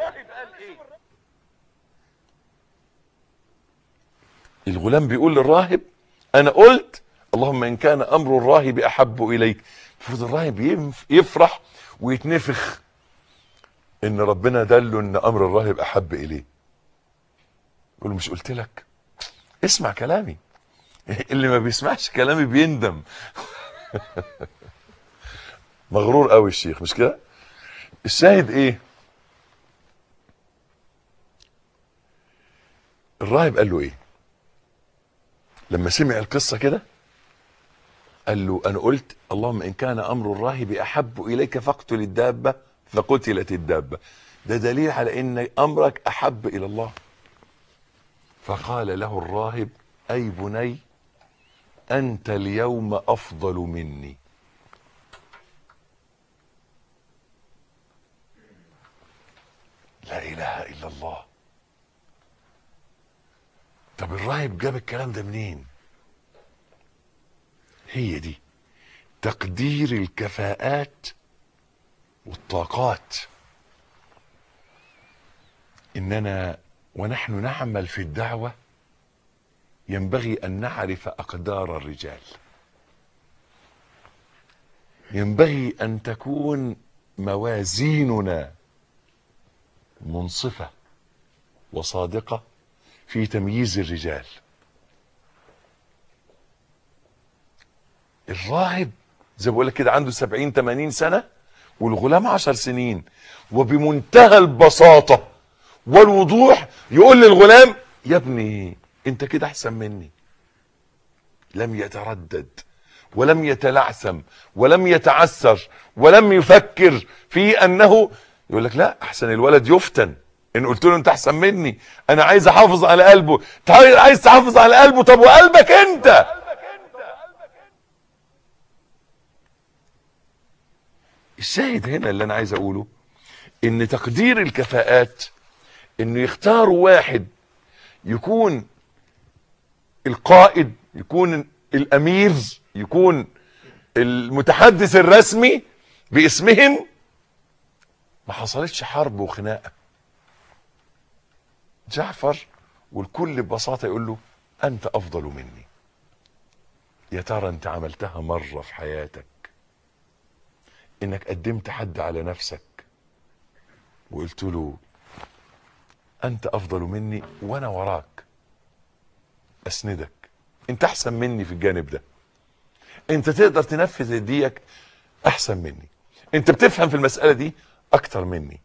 Speaker 1: الغلام بيقول للراهب انا قلت اللهم ان كان امر الراهب احب اليك المفروض الراهب ينف- يفرح ويتنفخ ان ربنا دله ان امر الراهب احب اليه يقول له مش قلت لك اسمع كلامي اللي ما بيسمعش كلامي بيندم مغرور قوي الشيخ مش كده الشاهد ايه الراهب قال له ايه لما سمع القصه كده قال له انا قلت اللهم ان كان امر الراهب احب اليك فاقتل الدابه فقتلت الدابه ده دليل على ان امرك احب الى الله فقال له الراهب اي بني انت اليوم افضل مني لا اله الا الله طب الراهب جاب الكلام ده منين هي دي تقدير الكفاءات والطاقات اننا ونحن نعمل في الدعوه ينبغي ان نعرف اقدار الرجال ينبغي ان تكون موازيننا منصفه وصادقه في تمييز الرجال الراهب زي ما بقول لك كده عنده 70 80 سنه والغلام 10 سنين وبمنتهى البساطه والوضوح يقول للغلام يا ابني انت كده احسن مني لم يتردد ولم يتلعثم ولم يتعسر ولم يفكر في انه يقول لك لا احسن الولد يفتن ان قلت له انت احسن مني انا عايز احافظ على قلبه تعال عايز تحافظ على قلبه طب وقلبك انت الشاهد هنا اللي انا عايز اقوله ان تقدير الكفاءات انه يختاروا واحد يكون القائد يكون الامير يكون المتحدث الرسمي باسمهم ما حصلتش حرب وخناقه جعفر والكل ببساطه يقول له انت افضل مني يا ترى انت عملتها مره في حياتك انك قدمت حد على نفسك وقلت له انت افضل مني وانا وراك اسندك انت احسن مني في الجانب ده انت تقدر تنفذ هديك احسن مني انت بتفهم في المسألة دي اكتر مني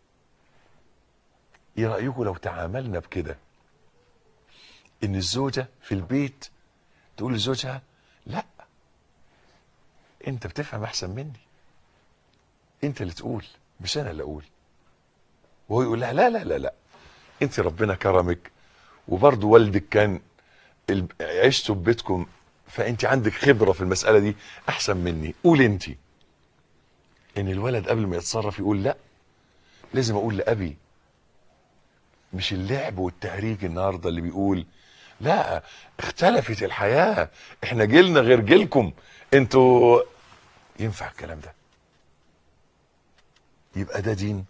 Speaker 1: ايه رأيكم لو تعاملنا بكده ان الزوجة في البيت تقول لزوجها لا انت بتفهم احسن مني انت اللي تقول مش انا اللي اقول وهو يقول لها لا لا لا لا انت ربنا كرمك وبرضه والدك كان ال- عشتوا ببيتكم فانت عندك خبره في المساله دي احسن مني قول انت ان الولد قبل ما يتصرف يقول لا لازم اقول لابي مش اللعب والتهريج النهارده اللي بيقول لا اختلفت الحياه احنا جيلنا غير جيلكم انتوا ينفع الكلام ده يبقى ده دين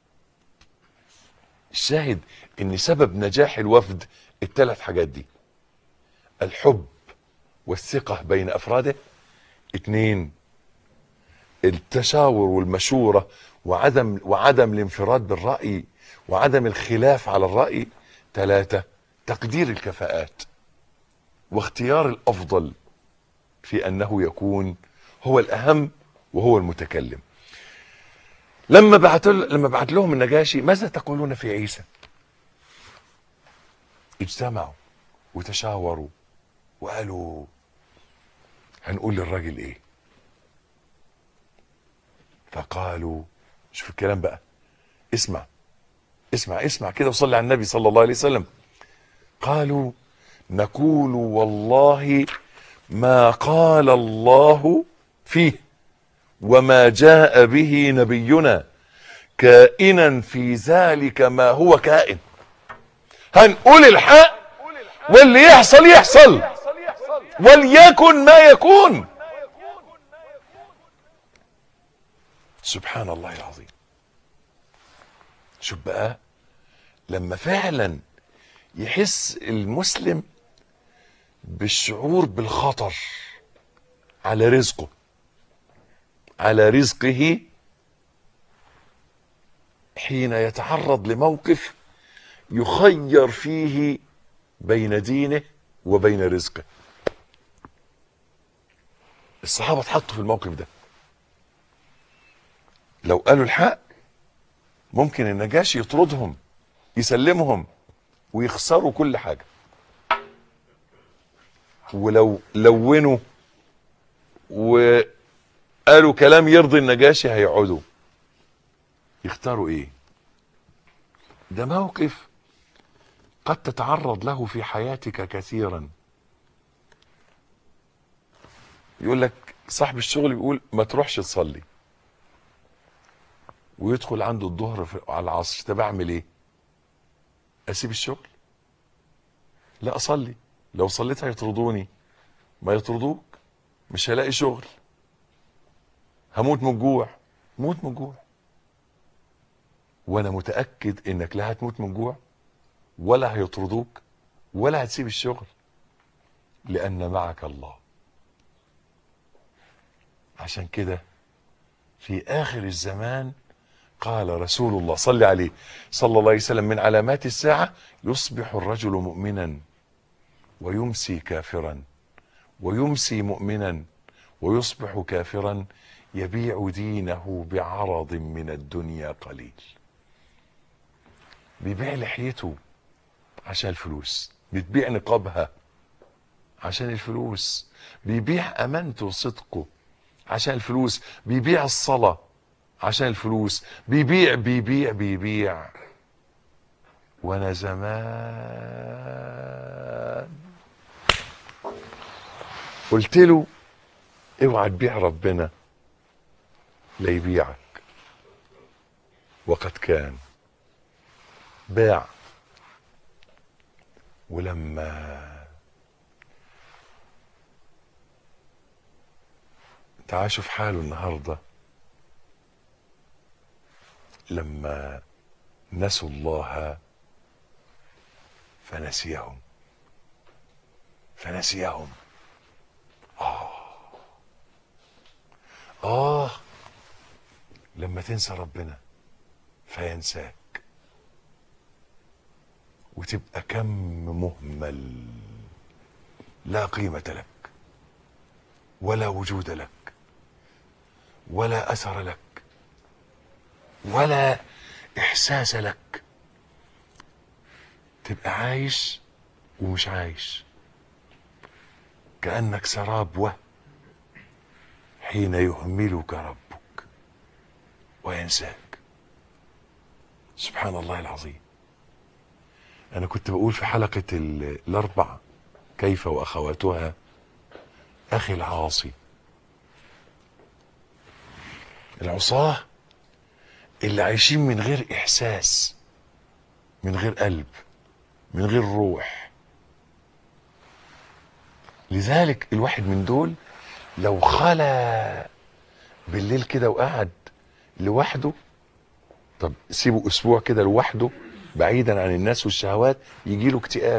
Speaker 1: الشاهد ان سبب نجاح الوفد الثلاث حاجات دي الحب والثقة بين افراده اتنين التشاور والمشورة وعدم وعدم الانفراد بالرأي وعدم الخلاف على الرأي ثلاثة تقدير الكفاءات واختيار الافضل في انه يكون هو الاهم وهو المتكلم لما بعت لما بعت لهم النجاشي ماذا تقولون في عيسى؟ اجتمعوا وتشاوروا وقالوا هنقول للراجل ايه؟ فقالوا شوف الكلام بقى اسمع اسمع اسمع كده وصلي على النبي صلى الله عليه وسلم قالوا نقول والله ما قال الله فيه وما جاء به نبينا كائنا في ذلك ما هو كائن هنقول الحق واللي يحصل يحصل وليكن ما يكون سبحان الله العظيم شوف بقى لما فعلا يحس المسلم بالشعور بالخطر على رزقه على رزقه حين يتعرض لموقف يخير فيه بين دينه وبين رزقه الصحابة اتحطوا في الموقف ده لو قالوا الحق ممكن النجاشي يطردهم يسلمهم ويخسروا كل حاجة ولو لونوا وقالوا كلام يرضي النجاشي هيقعدوا يختاروا ايه ده موقف قد تتعرض له في حياتك كثيرا يقول لك صاحب الشغل بيقول ما تروحش تصلي ويدخل عنده الظهر في- على العصر طب اعمل ايه اسيب الشغل لا اصلي لو صليت هيطردوني ما يطردوك مش هلاقي شغل هموت من الجوع موت من الجوع وانا متاكد انك لا هتموت من الجوع ولا هيطردوك ولا هتسيب الشغل لان معك الله عشان كده في اخر الزمان قال رسول الله صلى عليه صلى الله عليه وسلم من علامات الساعه يصبح الرجل مؤمنا ويمسي كافرا ويمسي مؤمنا ويصبح كافرا يبيع دينه بعرض من الدنيا قليل بيبيع لحيته عشان الفلوس بتبيع نقابها عشان الفلوس بيبيع امانته وصدقه عشان الفلوس بيبيع الصلاة عشان الفلوس بيبيع بيبيع بيبيع وانا زمان قلت له اوعى تبيع ربنا لا يبيعك وقد كان باع ولما تعال شوف حاله النهارده لما نسوا الله فنسيهم فنسيهم آه آه لما تنسى ربنا فينساك وتبقى كم مهمل لا قيمة لك ولا وجود لك ولا اثر لك ولا احساس لك تبقى عايش ومش عايش كانك سراب وهم حين يهملك ربك وينساك سبحان الله العظيم انا كنت بقول في حلقه ال- الاربع كيف واخواتها اخي العاصي العصاة اللي عايشين من غير احساس من غير قلب من غير روح لذلك الواحد من دول لو خلى بالليل كده وقعد لوحده طب سيبه اسبوع كده لوحده بعيدا عن الناس والشهوات يجي له اكتئاب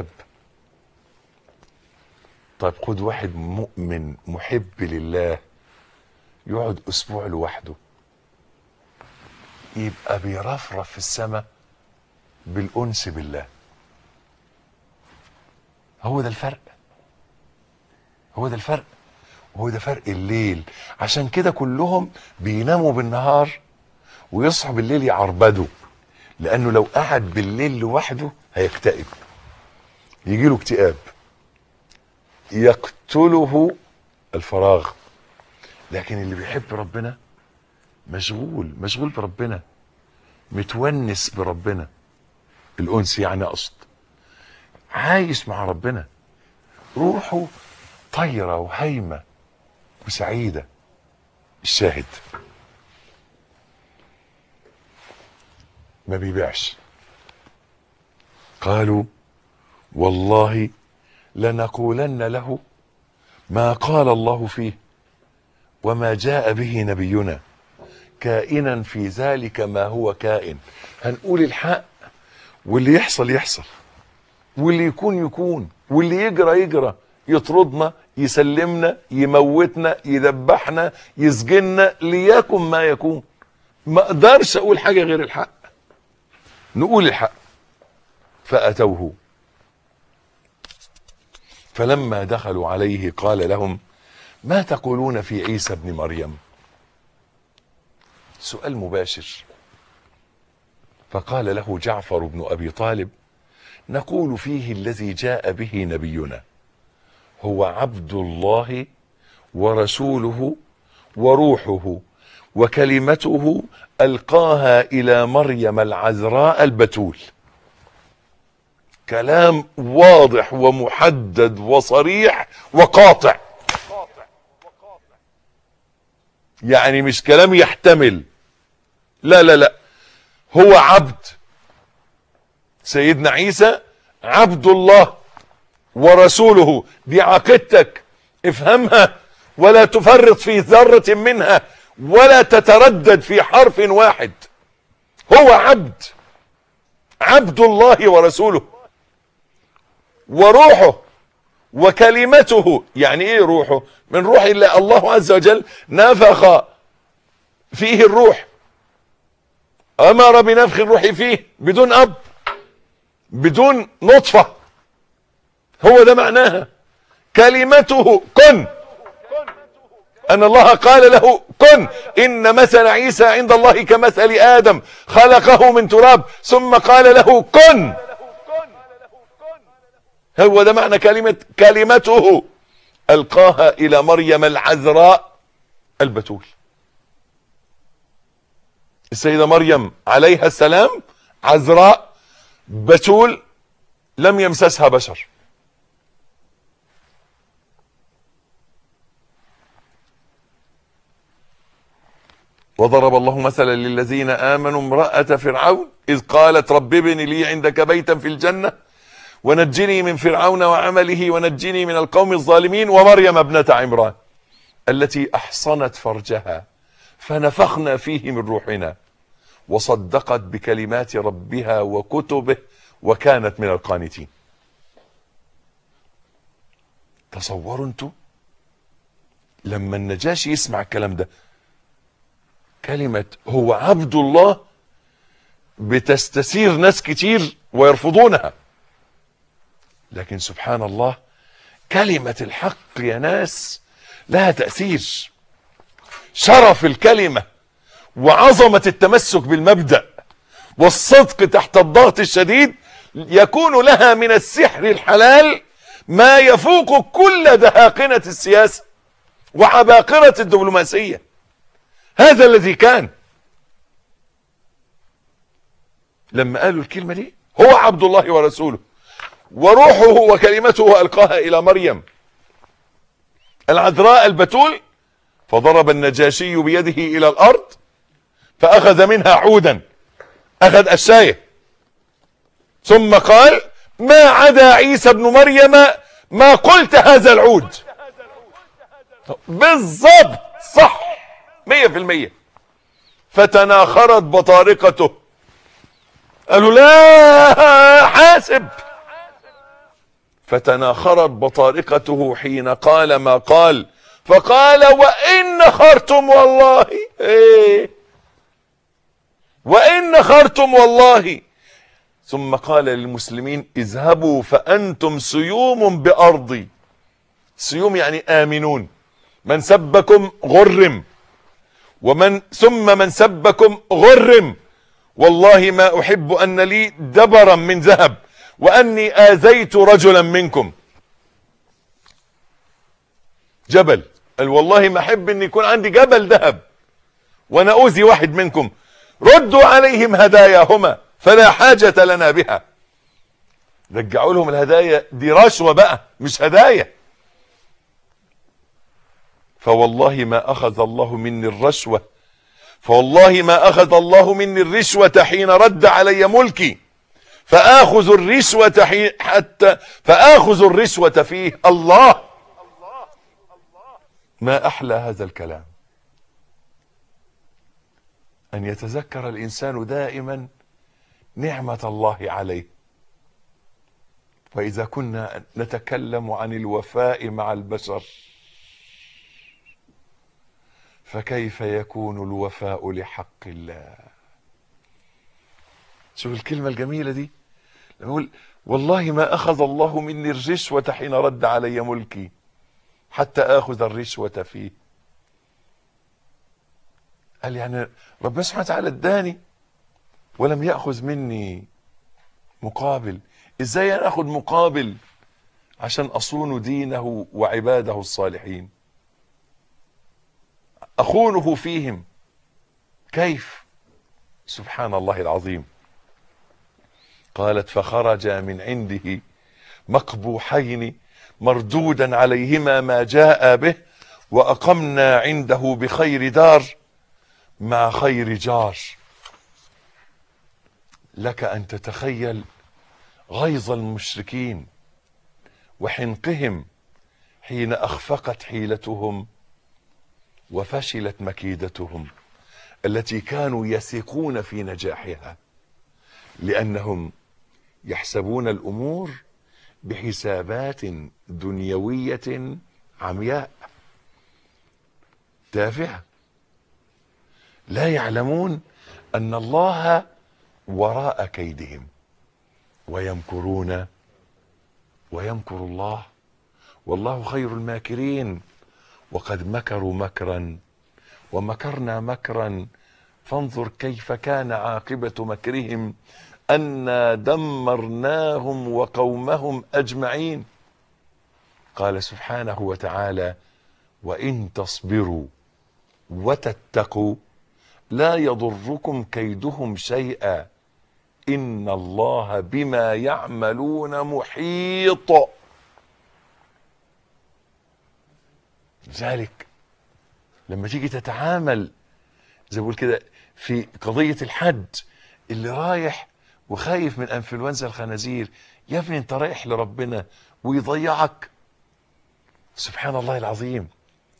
Speaker 1: طيب خد واحد مؤمن محب لله يقعد اسبوع لوحده يبقى بيرفرف في السماء بالانس بالله هو ده الفرق هو ده الفرق وهو ده فرق الليل عشان كده كلهم بيناموا بالنهار ويصحوا بالليل يعربدوا لانه لو قعد بالليل لوحده هيكتئب يجيله اكتئاب يقتله الفراغ لكن اللي بيحب ربنا مشغول مشغول بربنا متونس بربنا الانس يعني اقصد عايش مع ربنا روحه طايره وهايمه وسعيده الشاهد ما بيبيعش قالوا والله لنقولن له ما قال الله فيه وما جاء به نبينا كائنا في ذلك ما هو كائن هنقول الحق واللي يحصل يحصل واللي يكون يكون واللي يجرى يجرى يطردنا يسلمنا يموتنا يذبحنا يسجننا ليكن ما يكون ما اقدرش اقول حاجه غير الحق نقول الحق فأتوه فلما دخلوا عليه قال لهم ما تقولون في عيسى ابن مريم سؤال مباشر فقال له جعفر بن ابي طالب نقول فيه الذي جاء به نبينا هو عبد الله ورسوله وروحه وكلمته القاها الى مريم العذراء البتول كلام واضح ومحدد وصريح وقاطع يعني مش كلام يحتمل لا لا لا هو عبد سيدنا عيسى عبد الله ورسوله دي عقيدتك افهمها ولا تفرط في ذرة منها ولا تتردد في حرف واحد هو عبد عبد الله ورسوله وروحه وكلمته يعني ايه روحه من روح الله الله عز وجل نفخ فيه الروح امر بنفخ الروح فيه بدون اب بدون نطفة هو ده معناها كلمته كن ان الله قال له كن ان مثل عيسى عند الله كمثل ادم خلقه من تراب ثم قال له كن هو ده معنى كلمة كلمته القاها الى مريم العذراء البتول السيدة مريم عليها السلام عذراء بتول لم يمسسها بشر وضرب الله مثلا للذين امنوا امرأة فرعون اذ قالت رب ابن لي عندك بيتا في الجنة ونجني من فرعون وعمله ونجني من القوم الظالمين ومريم ابنة عمران التي احصنت فرجها فنفخنا فيه من روحنا وصدقت بكلمات ربها وكتبه وكانت من القانتين تصوروا انتوا لما النجاشي يسمع الكلام ده كلمة هو عبد الله بتستثير ناس كتير ويرفضونها لكن سبحان الله كلمة الحق يا ناس لها تأثير شرف الكلمة وعظمة التمسك بالمبدأ والصدق تحت الضغط الشديد يكون لها من السحر الحلال ما يفوق كل دهاقنة السياسة وعباقرة الدبلوماسية هذا الذي كان لما قالوا الكلمة دي هو عبد الله ورسوله وروحه وكلمته ألقاها إلى مريم العذراء البتول فضرب النجاشي بيده إلى الأرض فأخذ منها عودا أخذ الشاية ثم قال ما عدا عيسى ابن مريم ما قلت هذا العود بالضبط صح مية في المية فتناخرت بطارقته قالوا لا حاسب فتناخرت بطارقته حين قال ما قال فقال وإن نخرتم والله إيه وإن نخرتم والله ثم قال للمسلمين اذهبوا فأنتم سيوم بأرضي سيوم يعني آمنون من سبكم غرم ومن ثم من سبكم غرم والله ما أحب أن لي دبرا من ذهب وأني آذيت رجلا منكم جبل قال والله ما أحب أن يكون عندي جبل ذهب وأنا أوذي واحد منكم ردوا عليهم هداياهما فلا حاجة لنا بها رجعوا لهم الهدايا دي رشوة بقى مش هدايا فوالله ما أخذ الله مني الرشوة فوالله ما أخذ الله مني الرشوة حين رد علي ملكي فآخذ الرشوة حين حتى فآخذ الرشوة فيه الله ما أحلى هذا الكلام أن يتذكر الإنسان دائما نعمة الله عليه وإذا كنا نتكلم عن الوفاء مع البشر فكيف يكون الوفاء لحق الله شوف الكلمة الجميلة دي لما يقول والله ما أخذ الله مني الرشوة حين رد علي ملكي حتى آخذ الرشوة فيه قال يعني ربنا سبحانه وتعالى اداني ولم يأخذ مني مقابل ازاي انا اخذ مقابل عشان اصون دينه وعباده الصالحين اخونه فيهم كيف سبحان الله العظيم قالت فخرج من عنده مقبوحين مردودا عليهما ما جاء به واقمنا عنده بخير دار مع خير جار لك ان تتخيل غيظ المشركين وحنقهم حين اخفقت حيلتهم وفشلت مكيدتهم التي كانوا يثقون في نجاحها لانهم يحسبون الامور بحسابات دنيويه عمياء تافهه لا يعلمون ان الله وراء كيدهم ويمكرون ويمكر الله والله خير الماكرين وقد مكروا مكرا ومكرنا مكرا فانظر كيف كان عاقبة مكرهم أنا دمرناهم وقومهم أجمعين قال سبحانه وتعالى وإن تصبروا وتتقوا لا يضركم كيدهم شيئا إن الله بما يعملون محيط ذلك لما تيجي تتعامل زي بقول كده في قضية الحج اللي رايح وخايف من انفلونزا الخنازير يا ابني انت رايح لربنا ويضيعك سبحان الله العظيم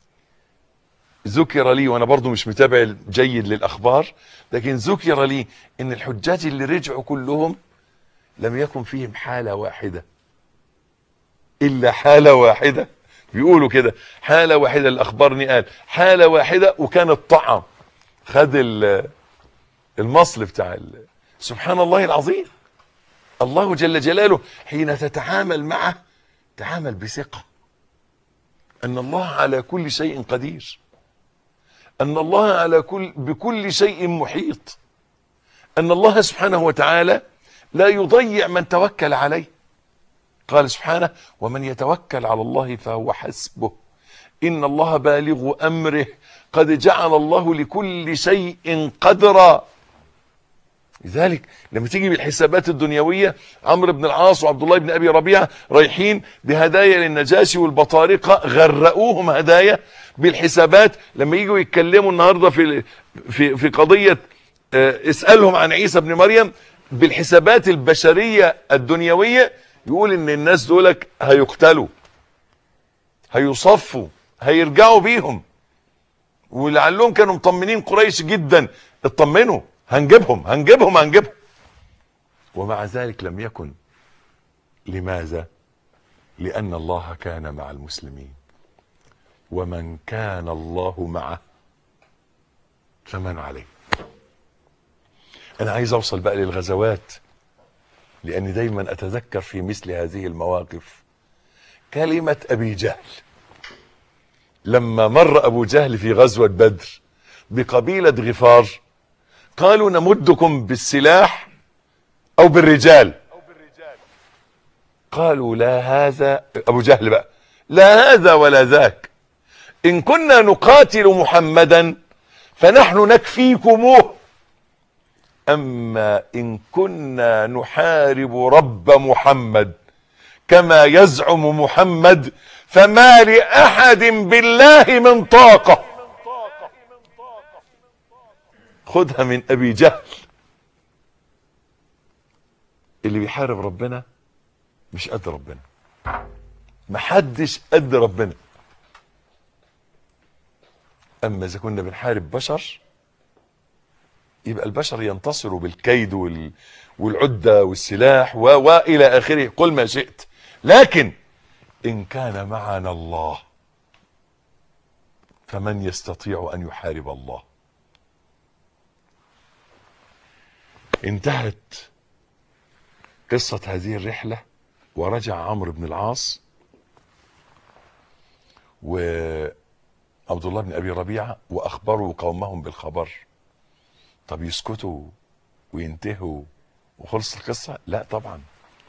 Speaker 1: ذكر لي وانا برضو مش متابع جيد للاخبار لكن ذكر لي ان الحجاج اللي رجعوا كلهم لم يكن فيهم حالة واحدة الا حالة واحدة بيقولوا كده حالة واحدة اللي اخبرني قال حالة واحدة وكان الطعم خد المصل بتاع ال... سبحان الله العظيم الله جل جلاله حين تتعامل معه تعامل بثقة ان الله على كل شيء قدير ان الله على كل بكل شيء محيط ان الله سبحانه وتعالى لا يضيع من توكل عليه قال سبحانه ومن يتوكل على الله فهو حسبه ان الله بالغ امره قد جعل الله لكل شيء قدرا لذلك لما تيجي بالحسابات الدنيوية عمرو بن العاص وعبد الله بن أبي ربيعة رايحين بهدايا للنجاشي والبطارقة غرقوهم هدايا بالحسابات لما يجوا يتكلموا النهاردة في في في قضية اسألهم عن عيسى بن مريم بالحسابات البشرية الدنيوية يقول ان الناس دولك هيقتلوا هيصفوا هيرجعوا بيهم ولعلهم كانوا مطمنين قريش جدا اطمنوا هنجيبهم هنجيبهم هنجيبهم ومع ذلك لم يكن لماذا لان الله كان مع المسلمين ومن كان الله معه فمن عليه انا عايز اوصل بقى للغزوات لاني دايما اتذكر في مثل هذه المواقف كلمة ابي جهل لما مر ابو جهل في غزوة بدر بقبيلة غفار قالوا نمدكم بالسلاح او بالرجال قالوا لا هذا ابو جهل بقى لا هذا ولا ذاك ان كنا نقاتل محمدا فنحن نكفيكموه اما ان كنا نحارب رب محمد كما يزعم محمد فما لاحد بالله من طاقه خدها من ابي جهل اللي بيحارب ربنا مش قد ربنا محدش قد ربنا اما اذا كنا بنحارب بشر يبقى البشر ينتصروا بالكيد وال... والعدة والسلاح و... والى اخره قل ما شئت لكن ان كان معنا الله فمن يستطيع ان يحارب الله انتهت قصة هذه الرحلة ورجع عمرو بن العاص وعبد الله بن أبي ربيعة وأخبروا قومهم بالخبر طب يسكتوا وينتهوا وخلص القصة لا طبعا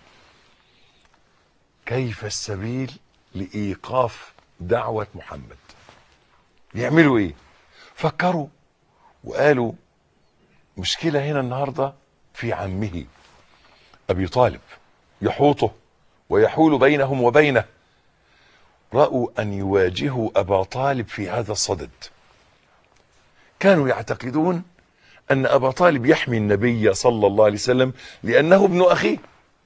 Speaker 1: كيف السبيل لإيقاف دعوة محمد يعملوا ايه فكروا وقالوا مشكلة هنا النهاردة في عمه أبي طالب يحوطه ويحول بينهم وبينه رأوا أن يواجهوا أبا طالب في هذا الصدد كانوا يعتقدون أن أبا طالب يحمي النبي صلى الله عليه وسلم لأنه ابن أخيه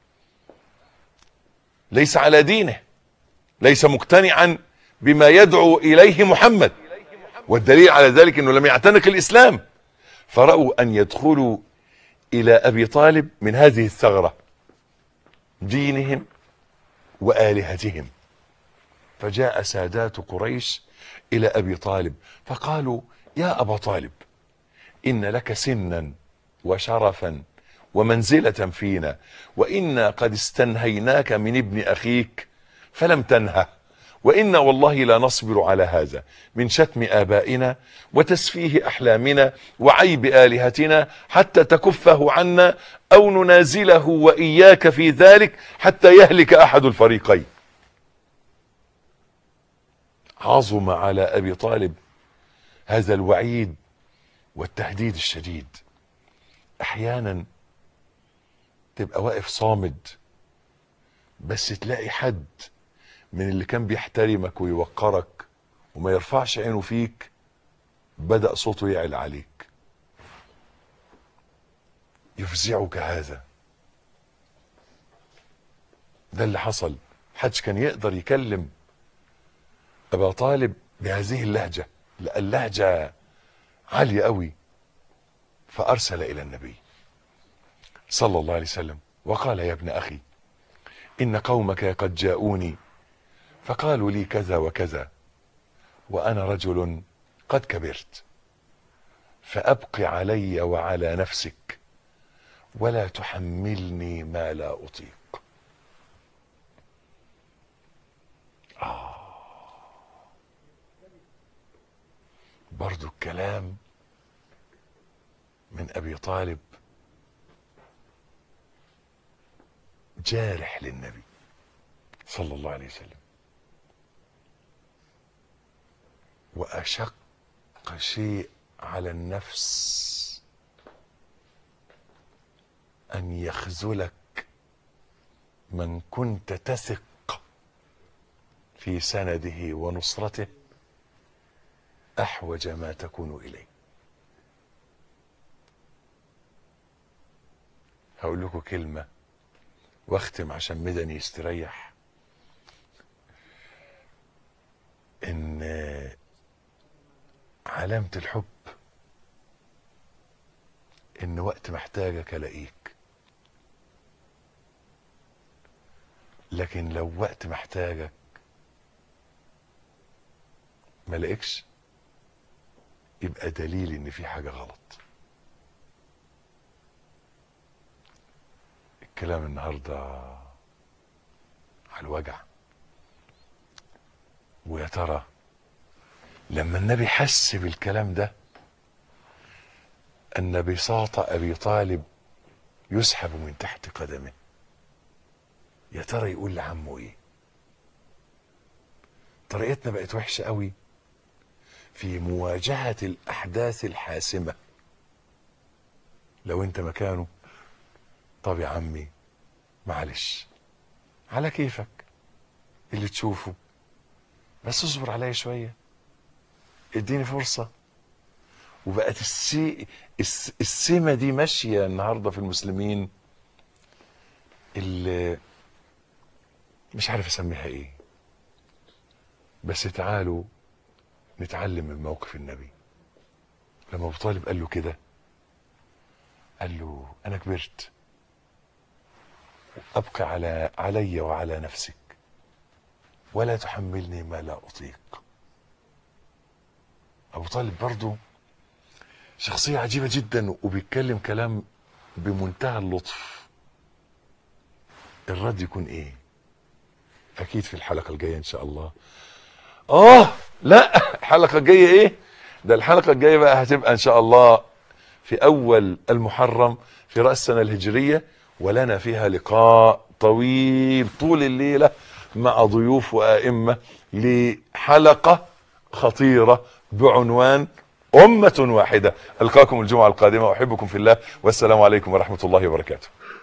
Speaker 1: ليس على دينه ليس مقتنعا بما يدعو إليه محمد والدليل على ذلك أنه لم يعتنق الإسلام فرأوا أن يدخلوا إلى أبي طالب من هذه الثغرة دينهم وآلهتهم فجاء سادات قريش إلى أبي طالب فقالوا يا أبا طالب إن لك سنا وشرفا ومنزلة فينا وإنا قد استنهيناك من ابن أخيك فلم تنهه وإنا والله لا نصبر على هذا من شتم آبائنا وتسفيه أحلامنا وعيب آلهتنا حتى تكفه عنا أو ننازله وإياك في ذلك حتى يهلك أحد الفريقين عظم على أبي طالب هذا الوعيد والتهديد الشديد أحيانا تبقى واقف صامد بس تلاقي حد من اللي كان بيحترمك ويوقرك وما يرفعش عينه فيك بدأ صوته يعلى عليك يفزعك هذا ده اللي حصل حدش كان يقدر يكلم أبا طالب بهذه اللهجة لا اللهجة عالية قوي فأرسل إلى النبي صلى الله عليه وسلم وقال يا ابن أخي إن قومك قد جاءوني فقالوا لي كذا وكذا وأنا رجل قد كبرت فأبق علي وعلى نفسك ولا تحملني ما لا أطيق آه برضو الكلام من أبي طالب جارح للنبي صلى الله عليه وسلم وأشق شيء على النفس أن يخذلك من كنت تثق في سنده ونصرته أحوج ما تكون إليه هقول لكم كلمة واختم عشان مدني يستريح ان علامة الحب ان وقت محتاجك الاقيك لكن لو وقت محتاجك ما لقيكش يبقى دليل ان في حاجة غلط الكلام النهارده على الوجع ويا ترى لما النبي حس بالكلام ده ان بساط ابي طالب يسحب من تحت قدمه يا ترى يقول لعمه ايه طريقتنا بقت وحشه قوي في مواجهه الاحداث الحاسمه لو انت مكانه طب يا عمي معلش على كيفك اللي تشوفه بس اصبر عليا شويه اديني فرصه وبقت السي الس... السمه دي ماشيه النهارده في المسلمين اللي مش عارف اسميها ايه بس تعالوا نتعلم من موقف النبي لما ابو طالب قال له كده قال له انا كبرت ابقى على علي وعلى نفسك ولا تحملني ما لا اطيق ابو طالب برضو شخصيه عجيبه جدا وبيتكلم كلام بمنتهى اللطف الرد يكون ايه اكيد في الحلقه الجايه ان شاء الله اه لا الحلقه الجايه ايه ده الحلقه الجايه بقى هتبقى ان شاء الله في اول المحرم في راس السنه الهجريه ولنا فيها لقاء طويل طول الليله مع ضيوف وائمه لحلقه خطيره بعنوان أمة واحدة ألقاكم الجمعة القادمة وأحبكم في الله والسلام عليكم ورحمة الله وبركاته